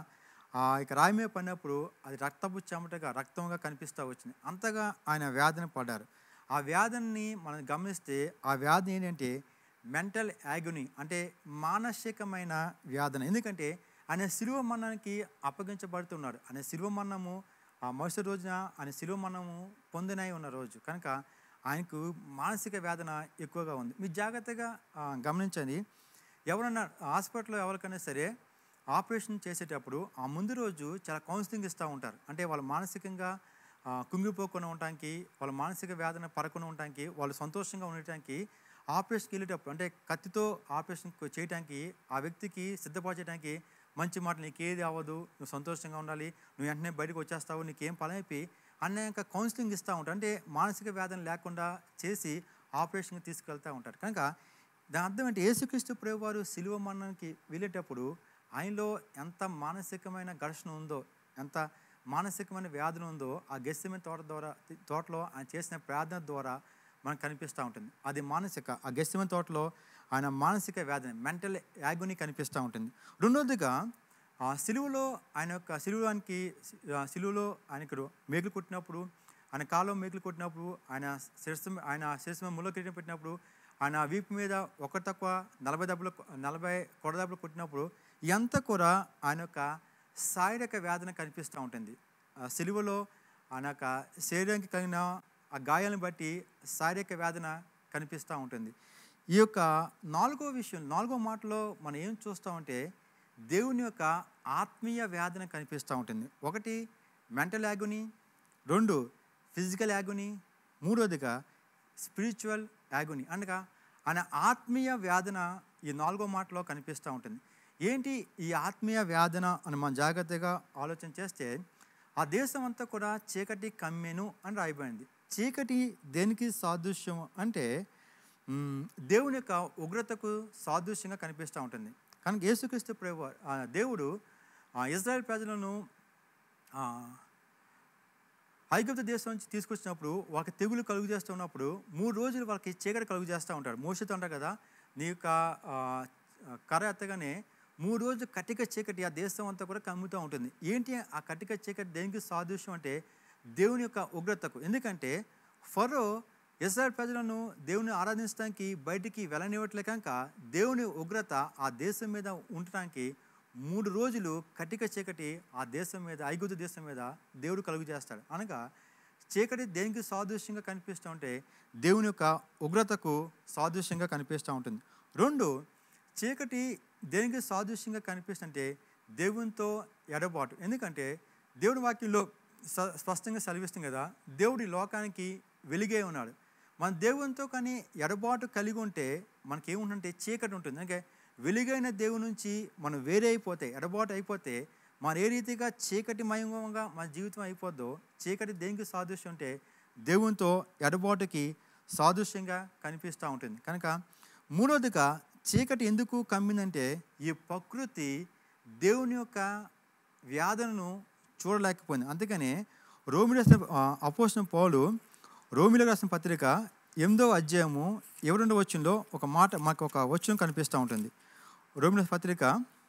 ఆ ఇక రాయి మీద పడినప్పుడు అది రక్తపు చెమటగా రక్తంగా కనిపిస్తూ వచ్చింది అంతగా ఆయన వ్యాధిని పడ్డారు ఆ వ్యాధిని మనం గమనిస్తే ఆ వ్యాధి ఏంటంటే మెంటల్ యాగుని అంటే మానసికమైన వ్యాధన ఎందుకంటే ఆయన శిలువ మరణానికి అప్పగించబడుతున్నాడు ఆయన శిలువ మరణము ఆ మరుసటి రోజున ఆయన శిలువ మరణము పొందినై ఉన్న రోజు కనుక ఆయనకు మానసిక వేదన ఎక్కువగా ఉంది మీరు జాగ్రత్తగా ఆ, గమనించండి ఎవరన్నా హాస్పిటల్లో ఎవరికైనా సరే ఆపరేషన్ చేసేటప్పుడు ఆ ముందు రోజు చాలా కౌన్సిలింగ్ ఇస్తూ ఉంటారు అంటే వాళ్ళు మానసికంగా ఆ, కుంగిపోకుండా ఉండటానికి వాళ్ళ మానసిక వేదన పడకుండా ఉండటానికి వాళ్ళు సంతోషంగా ఉండటానికి ఆపరేషన్కి వెళ్ళేటప్పుడు అంటే కత్తితో ఆపరేషన్ చేయడానికి ఆ వ్యక్తికి సిద్ధపరచడానికి మంచి మాట నీకు ఏది అవ్వదు నువ్వు సంతోషంగా ఉండాలి నువ్వు వెంటనే బయటకు వచ్చేస్తావు నీకేం పనైపోయి అనేక కౌన్సిలింగ్ ఇస్తూ ఉంటారు అంటే మానసిక వేదన లేకుండా చేసి ఆపరేషన్కి తీసుకెళ్తూ ఉంటారు కనుక దాని అర్థం ఏంటి యేసుక్రీస్తు ప్రభు వారు శిలువ మరణానికి వెళ్ళేటప్పుడు ఆయనలో ఎంత మానసికమైన ఘర్షణ ఉందో ఎంత మానసికమైన వ్యాధులు ఉందో ఆ గెస్సమైన తోట ద్వారా తోటలో ఆయన చేసిన ప్రార్థన ద్వారా మనకు కనిపిస్తూ ఉంటుంది అది మానసిక ఆ గెస్సమైన తోటలో ఆయన మానసిక వ్యాధిని మెంటల్ యాగుని కనిపిస్తూ ఉంటుంది రెండోదిగా ఆ సిలువలో ఆయన యొక్క సిలువానికి ఆ సిలువలో ఆయనకు మేకులు కొట్టినప్పుడు ఆయన కాలం మేకులు కొట్టినప్పుడు ఆయన శిరస్సు మీ- ఆయన శిరస్సు మీద ముళ్ళ కిరీటం పెట్టినప్పుడు ఆయన వీపు మీద ఒక తక్కువ నలభై దెబ్బలు నలభై కొడ దెబ్బలు కొట్టినప్పుడు ఎంత కూడా ఆయన యొక్క శారీరక వేదన కనిపిస్తూ ఉంటుంది ఆ సిలువలో ఆయన యొక్క శరీరానికి కలిగిన ఆ గాయాలను బట్టి శారీరక వేదన కనిపిస్తూ ఉంటుంది ఈ యొక్క నాలుగో విషయం నాలుగో మాటలో మనం ఏం చూస్తామంటే దేవుని యొక్క ఆత్మీయ వేదన కనిపిస్తూ ఉంటుంది ఒకటి మెంటల్ యాగుని రెండు ఫిజికల్ యాగుని మూడోదిగా స్పిరిచువల్ యాగుని అనగా ఆయన ఆత్మీయ వేదన ఈ నాలుగో మాటలో కనిపిస్తూ ఉంటుంది ఏంటి ఈ ఆత్మీయ వేదన అని మనం జాగ్రత్తగా ఆలోచన చేస్తే ఆ దేశం అంతా కూడా చీకటి కమ్మెను అని రాయబడింది చీకటి దేనికి సాదృశ్యం అంటే మ్, దేవుని యొక్క ఉగ్రతకు సాదృశ్యంగా కనిపిస్తూ ఉంటుంది కనుక యేసుక్రీస్తు ప్రభు ఆ దేవుడు ఆ ఇజ్రాయెల్ ప్రజలను ఆ, ఐగుప్తు దేశం నుంచి తీసుకొచ్చినప్పుడు వాళ్ళకి తెగులు కలుగు చేస్తున్నప్పుడు మూడు రోజులు వాళ్ళకి చీకటి కలుగు చేస్తూ ఉంటాడు మోసతో అంటారు కదా నీ యొక్క ఆ, కర్ర ఎత్తగానే మూడు రోజులు కటిక చీకటి ఆ దేశం అంతా కూడా కమ్ముతూ ఉంటుంది ఏంటి ఆ కటిక చీకటి దేనికి సాదృశ్యం అంటే దేవుని యొక్క ఉగ్రతకు ఎందుకంటే ఫరో ఇస్రాయల్ ప్రజలను దేవుని ఆరాధించడానికి బయటికి వెళ్ళనివ్వట్లే కనుక దేవుని ఉగ్రత ఆ దేశం మీద ఉండటానికి మూడు రోజులు కటిక చీకటి ఆ దేశం మీద ఐగుప్తు దేశం మీద దేవుడు కలుగు చేస్తాడు అనగా చీకటి దేనికి సాదృశ్యంగా కనిపిస్తూ ఉంటే దేవుని యొక్క ఉగ్రతకు సాదృశ్యంగా కనిపిస్తూ ఉంటుంది రెండు చీకటి దేనికి సాదృశ్యంగా కనిపిస్తుంటే దేవునితో ఎడబాటు ఎందుకంటే దేవుడి వాక్యంలో స- స్పష్టంగా సెలవిస్తుంది కదా దేవుడి లోకానికి వెలిగే ఉన్నాడు మన దేవునితో కానీ ఎడబాటు కలిగి ఉంటే మనకి ఏముంటుంటే చీకటి ఉంటుంది అంటే వెలుగైన దేవుని నుంచి మనం వేరే అయిపోతే ఎడబాటు అయిపోతే మన ఏ రీతిగా చీకటి మయంగా మన జీవితం అయిపోద్దో చీకటి దేనికి సాదృశ్యం అంటే దేవునితో ఎడబాటుకి సాదృశ్యంగా కనిపిస్తూ ఉంటుంది కనుక మూడోదిగా చీకటి ఎందుకు కమ్మిందంటే ఈ ప్రకృతి దేవుని యొక్క వ్యాధులను చూడలేకపోయింది అందుకనే రోమిల అపోసిన పౌలు రోమిల రాసిన పత్రిక ఎనిమిదో అధ్యాయము ఎవరుండో వచ్చంలో ఒక మాట మాకు ఒక వచనం కనిపిస్తూ ఉంటుంది రోమిల పత్రిక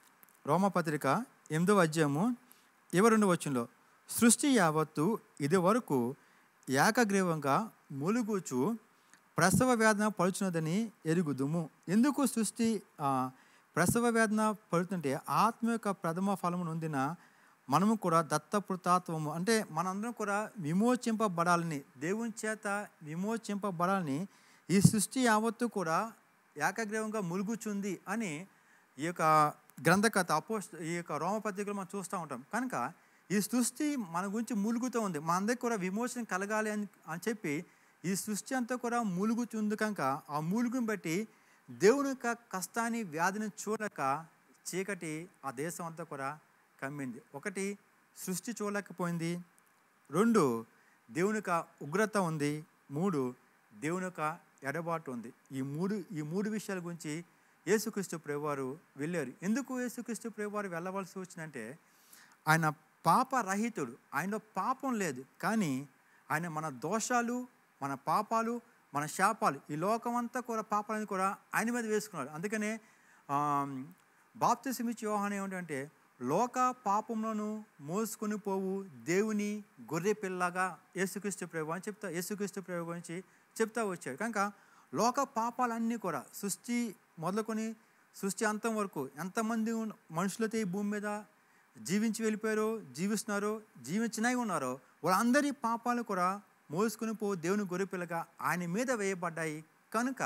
రోమ పత్రిక ఎనిమిదో అధ్యాయము ఎవరుండో వచ్చంలో సృష్టి యావత్తు ఇది వరకు ఏకగ్రీవంగా మూలుగూచు ప్రసవ వేదన పడుచున్నదని ఎరుగుదుము ఎందుకు సృష్టి ఆ, ప్రసవ వేదన పడుతుంటే ఆత్మ యొక్క ప్రథమ ఫలము నొందిన మనము కూడా దత్తపుతాత్వము అంటే మనందరం కూడా విమోచింపబడాలని దేవుని చేత విమోచింపబడాలని ఈ సృష్టి యావత్తు కూడా ఏకగ్రీవంగా ములుగుచుంది అని ఈ యొక్క గ్రంథకథ అపోస్ట్ ఈ యొక్క రోమపత్రికలు మనం చూస్తూ ఉంటాం కనుక ఈ సృష్టి మన గురించి మూలుగుతూ ఉంది మన అందరికి కూడా విమోచన కలగాలి అని అని చెప్పి ఈ సృష్టి అంతా కూడా మూలుగుతుంది కనుక ఆ మూలుగుని బట్టి దేవుని యొక్క కష్టాన్ని వ్యాధిని చూడక చీకటి ఆ దేశం అంతా కూడా కమ్మింది ఒకటి సృష్టి చూడలేకపోయింది రెండు దేవుని యొక్క ఉగ్రత ఉంది మూడు దేవుని యొక్క ఎడబాటు ఉంది ఈ మూడు ఈ మూడు విషయాల గురించి యేసుక్రీస్తు ప్రభువారు వెళ్ళారు ఎందుకు యేసుక్రీస్తు ప్రభువారు వెళ్ళవలసి వచ్చిందంటే ఆయన పాపరహితుడు ఆయనలో పాపం లేదు కానీ ఆయన మన దోషాలు మన పాపాలు మన శాపాలు ఈ లోకమంతా కూడా పాపాలని కూడా ఆయన మీద వేసుకున్నాడు అందుకనే బాప్తిసమిచ్చి యోహాన్ ఏమిటంటే లోక పాపములను మోసుకొని పోవు దేవుని గొర్రె పిల్లగా యేసుక్రీస్తు ప్రభు అని చెప్తా యేసుక్రీస్తు ప్రభు గురించి చెప్తా వచ్చాడు కనుక లోక పాపాలన్నీ కూడా సృష్టి మొదలుకొని సృష్టి అంతం వరకు ఎంతమంది ఉన్న- మనుషులైతే ఈ భూమి మీద జీవించి వెళ్ళిపోయారో జీవిస్తున్నారో జీవించినవి ఉన్నారో వాళ్ళందరి పాపాలు కూడా మోసుకుని పో దేవుని గొర్రెపిల్లగా ఆయన మీద వేయబడ్డాయి కనుక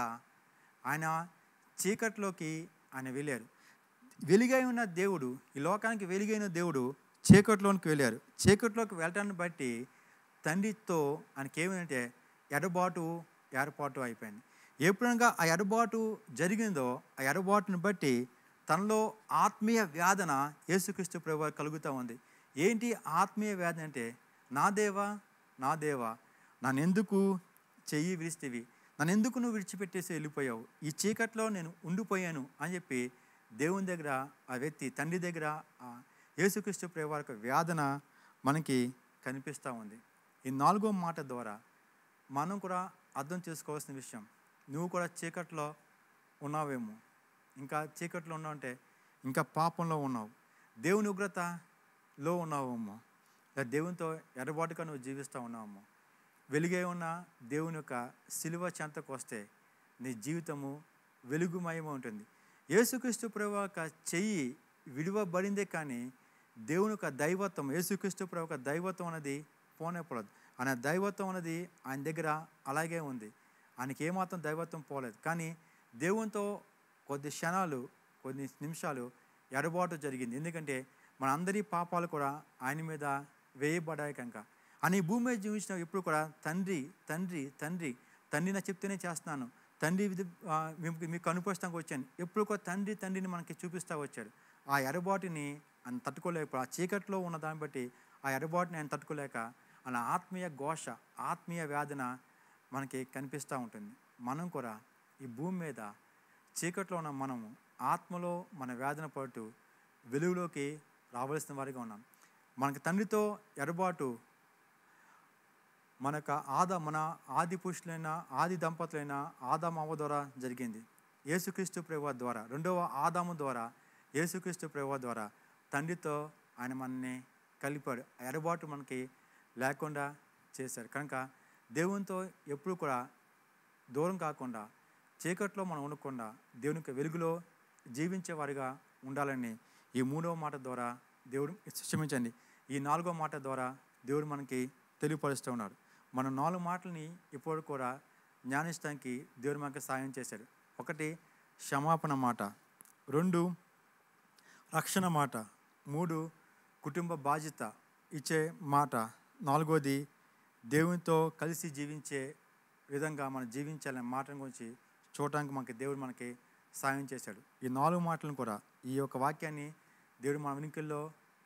ఆయన చీకట్లోకి ఆయన వెళ్ళారు వెలుగై ఉన్న దేవుడు ఈ లోకానికి వెలుగైన దేవుడు చీకట్లోనికి వెళ్ళారు చీకట్లోకి వెళ్ళటాన్ని బట్టి తండ్రితో ఆయనకి ఏమైందంటే ఎడబాటు ఏర్పాటు అయిపోయింది ఎప్పుడనగా ఆ ఎడబాటు జరిగిందో ఆ ఎడబాటుని బట్టి తనలో ఆత్మీయ వేదన యేసుక్రీస్తు ప్రభు కలుగుతూ ఉంది ఏంటి ఆత్మీయ వేదన అంటే నా దేవా నా దేవా నన్నెందుకు చెయ్యి విరిస్తేవి నన్ను ఎందుకు నువ్వు విడిచిపెట్టేసి వెళ్ళిపోయావు ఈ చీకట్లో నేను ఉండిపోయాను అని చెప్పి దేవుని దగ్గర ఆ వ్యక్తి తండ్రి దగ్గర ఆ యేసుక్రీస్తు ప్రేమ యొక్క వేదన మనకి కనిపిస్తూ ఉంది ఈ నాలుగో మాట ద్వారా మనం కూడా అర్థం చేసుకోవాల్సిన విషయం నువ్వు కూడా చీకట్లో ఉన్నావేమో ఇంకా చీకట్లో ఉన్నావు అంటే ఇంకా పాపంలో ఉన్నావు దేవుని ఉగ్రతలో ఉన్నావేమో లేదా దేవునితో ఎడబాటుగా నువ్వు జీవిస్తూ ఉన్నావేమో వెలుగే ఉన్న దేవుని యొక్క సిలువ చెంతకు వస్తే నీ జీవితము వెలుగుమయమై ఉంటుంది యేసుక్రీస్తు ప్రభు యొక్క చెయ్యి విడివబడిందే కానీ దేవుని యొక్క దైవత్వం యేసుక్రీస్తు ప్రభు యొక్క దైవత్వం అనేది పోనేపడదు ఆయన దైవత్వం అనేది ఆయన దగ్గర అలాగే ఉంది ఆయనకి ఏమాత్రం దైవత్వం పోలేదు కానీ దేవునితో కొద్ది క్షణాలు కొన్ని నిమిషాలు ఎడబాటు జరిగింది ఎందుకంటే మన అందరి పాపాలు కూడా ఆయన మీద వేయబడ్డాయి కనుక అని ఈ భూమి మీద జీవించిన ఎప్పుడు కూడా తండ్రి తండ్రి తండ్రి తండ్రి నా చెప్తేనే చేస్తున్నాను తండ్రి ఇది ఆ, మీకు మీకు కనుపరుస్తానికి వచ్చాను ఎప్పుడు కూడా తండ్రి తండ్రిని మనకి చూపిస్తూ వచ్చాడు ఆ ఎడబాటుని ఆయన తట్టుకోలేక ఆ చీకట్లో ఉన్న దాన్ని బట్టి ఆ ఎడబాటుని ఆయన తట్టుకోలేక ఆయన ఆత్మీయ ఘోష ఆత్మీయ వేదన మనకి కనిపిస్తూ ఉంటుంది మనం కూడా ఈ భూమి మీద చీకట్లో ఉన్న మనము ఆత్మలో మన వేదన పడుతూ వెలుగులోకి రావాల్సిన వారిగా ఉన్నాం మనకి తండ్రితో ఎడబాటు మన యొక్క ఆద మన ఆది పురుషులైన ఆది దంపతులైన ఆదాము అవ్వ ద్వారా జరిగింది యేసుక్రీస్తు ప్రేమ ద్వారా రెండవ ఆదాము ద్వారా యేసుక్రీస్తు ప్రేమ ద్వారా తండ్రితో ఆయన మనని కలిపాడు ఆ ఎడబాటు మనకి లేకుండా చేశారు కనుక దేవునితో ఎప్పుడు కూడా దూరం కాకుండా చీకట్లో మనం ఉండకుండా దేవుని యొక్క వెలుగులో జీవించే వారిగా ఉండాలని ఈ మూడవ మాట ద్వారా దేవుడు క్షమించండి ఈ నాలుగో మాట ద్వారా దేవుడు మనకి తెలియపరుస్తూ ఉన్నాడు మన నాలుగు మాటలని ఇప్పుడు కూడా జ్ఞానిస్తానికి దేవుడు మనకి సాయం చేశాడు ఒకటి క్షమాపణ మాట రెండు రక్షణ మాట మూడు కుటుంబ బాధ్యత ఇచ్చే మాట నాలుగోది దేవునితో కలిసి జీవించే విధంగా మనం జీవించాలనే మాట గురించి చూడటానికి మనకి దేవుడు మనకి సాయం చేశాడు ఈ నాలుగు మాటలను కూడా ఈ యొక్క వాక్యాన్ని దేవుడు మన వెనుకల్లో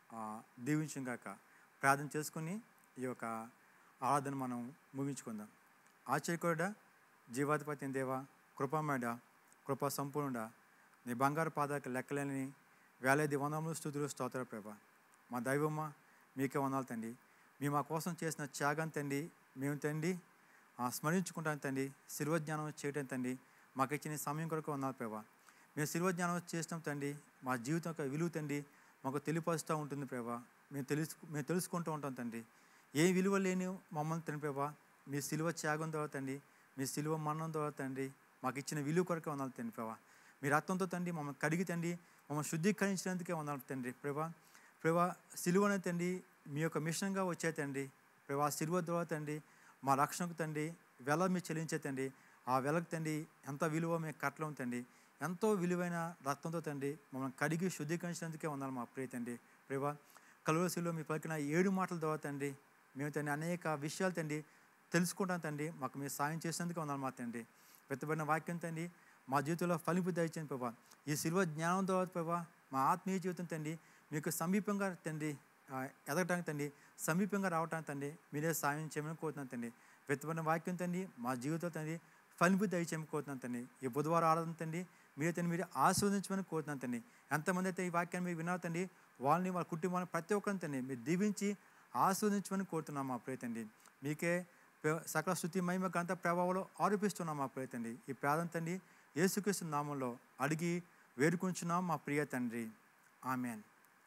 దీవించుగాక ప్రార్థన చేసుకుని ఈ యొక్క ఆరాధన మనం ముగించుకుందాం ఆశ్చర్యకుడా జీవాధిపతి దేవ కృపమేడ కృప సంపూర్ణుడా నీ బంగారు పాదాలకు లెక్కలేని వేలాది వందములు స్థుతులు స్తోత్ర ప్రభ మా దైవమ్మ మీకే వందాలు తండ్రి మీ మా కోసం చేసిన త్యాగం తండ్రి మేము తండ్రి ఆ, స్మరించుకుంటాను తండ్రి శిల్వజ్ఞానం చేయటం తండ్రి మాకు ఇచ్చిన ఈ సమయం కొరకు వందాలు ప్రభా మేము శిల్వజ్ఞానం చేస్తాం తండ్రి మా జీవితం యొక్క విలువ తండ్రి మాకు తెలియపరుస్తూ ఉంటుంది ప్రభా మేము తెలుసు మేము తెలుసుకుంటూ ఉంటాం తండ్రి ఏ విలువ లేని మమ్మల్ని తండ్రి ప్రభా మీ సిలువ త్యాగం ద్వారా తండ్రి మీ సిలువ మరణం ద్వారా తండ్రి మాకు ఇచ్చిన విలువ కొరకే వందాలు తండ్రి ప్రభా మీ రక్తంతో తండ్రి మమ్మల్ని కడిగి తండ్రి మమ్మల్ని శుద్ధీకరించినందుకే వందాలు తండ్రి ప్రభా ప్రభా సిలువనే తండ్రి మీ యొక్క మిషన్గా వచ్చే తండ్రి ప్రభా సిలువ ద్వారా తండ్రి మా రక్షణకు తండ్రి వెల మీరు చెల్లించే తండ్రి ఆ వెలకు తండ్రి ఎంత విలువ మేము కట్టలేం తండ్రి ఎంతో విలువైన రక్తంతో తండ్రి మమ్మల్ని కడిగి శుద్ధీకరించినందుకే ఉండాలి మా ప్రియ తండ్రి ప్రభా కలువసిలో మీ పలికిన ఏడు మాటల ద్వారా తండ్రి మేము తండ్రి అనేక విషయాలు తండ్రి తెలుసుకుంటాం తండ్రి మాకు మీరు సాయం చేసినందుకే ఉండాలి మా తండ్రి వెత్తబడిన వాక్యం తండ్రి మా జీవితంలో ఫలింపు దయచేయండి ప్రభా ఈ శిల్వ జ్ఞానం ద్వారా ప్రభా మా ఆత్మీయ జీవితం తండ్రి మీకు సమీపంగా తండ్రి ఆ, ఎదగటానికి తండ్రి సమీపంగా రావటానికి తండ్రి మీరే సాయం చేయమని కోరుతున్నాను తండ్రి వెత్తబడిన వాక్యం తండ్రి మా జీవితం తండ్రి ఫలింపు దయచేయమని కోరుతున్నాను తండ్రి ఈ బుధవారం ఆరాధన తండ్రి మీరే తండ్రి మీరు ఆస్వాదించమని కోరుతున్నాను తండ్రి ఎంతమంది అయితే ఈ వాక్యాన్ని మీరు విన్నారు తండ్రి వాళ్ళని వాళ్ళ కుటుంబాన్ని ప్రతి ఒక్కరిని తండ్రి మీరు దీవించి ఆస్వాదించమని కోరుతున్నాం మా ప్రియ తండ్రి మీకే ప్ర- సకల స్థుతి మహిమ గంత ప్రభావంలో ఆరోపిస్తున్నాం మా ప్రియ తండ్రి ఈ ప్రార్థన తండ్రి యేసుక్రీస్తు నామంలో అడిగి వేడుకుంటున్నాం మా ప్రియ తండ్రి ఆమెన్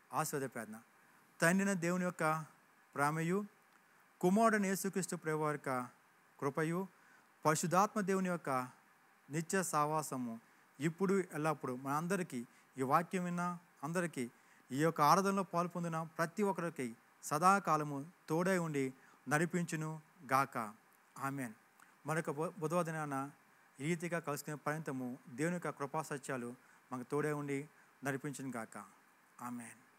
ఆశీర్వాద ప్రార్థన తండ్రిన దేవుని యొక్క ప్రేమయు కుమారుడని యేసుక్రీస్తు ప్రభు యొక్క కృపయు పరిశుధాత్మ దేవుని యొక్క నిత్య సావాసము ఇప్పుడు ఎల్లప్పుడు మనందరికీ ఈ వాక్యం విన్న అందరికీ ఈ యొక్క ఆరాధనలో పాల్పొందిన ప్రతి ఒక్కరికి సదాకాలము తోడై ఉండి నడిపించును గాక ఆమెన్ మరొక బు- బుధవారం దినాన ఈ రీతిగా కలుసుకునే పర్యంతము దేవుని యొక్క కృపా సత్యాలు మనకు తోడే ఉండి నడిపించును గాక ఆమెన్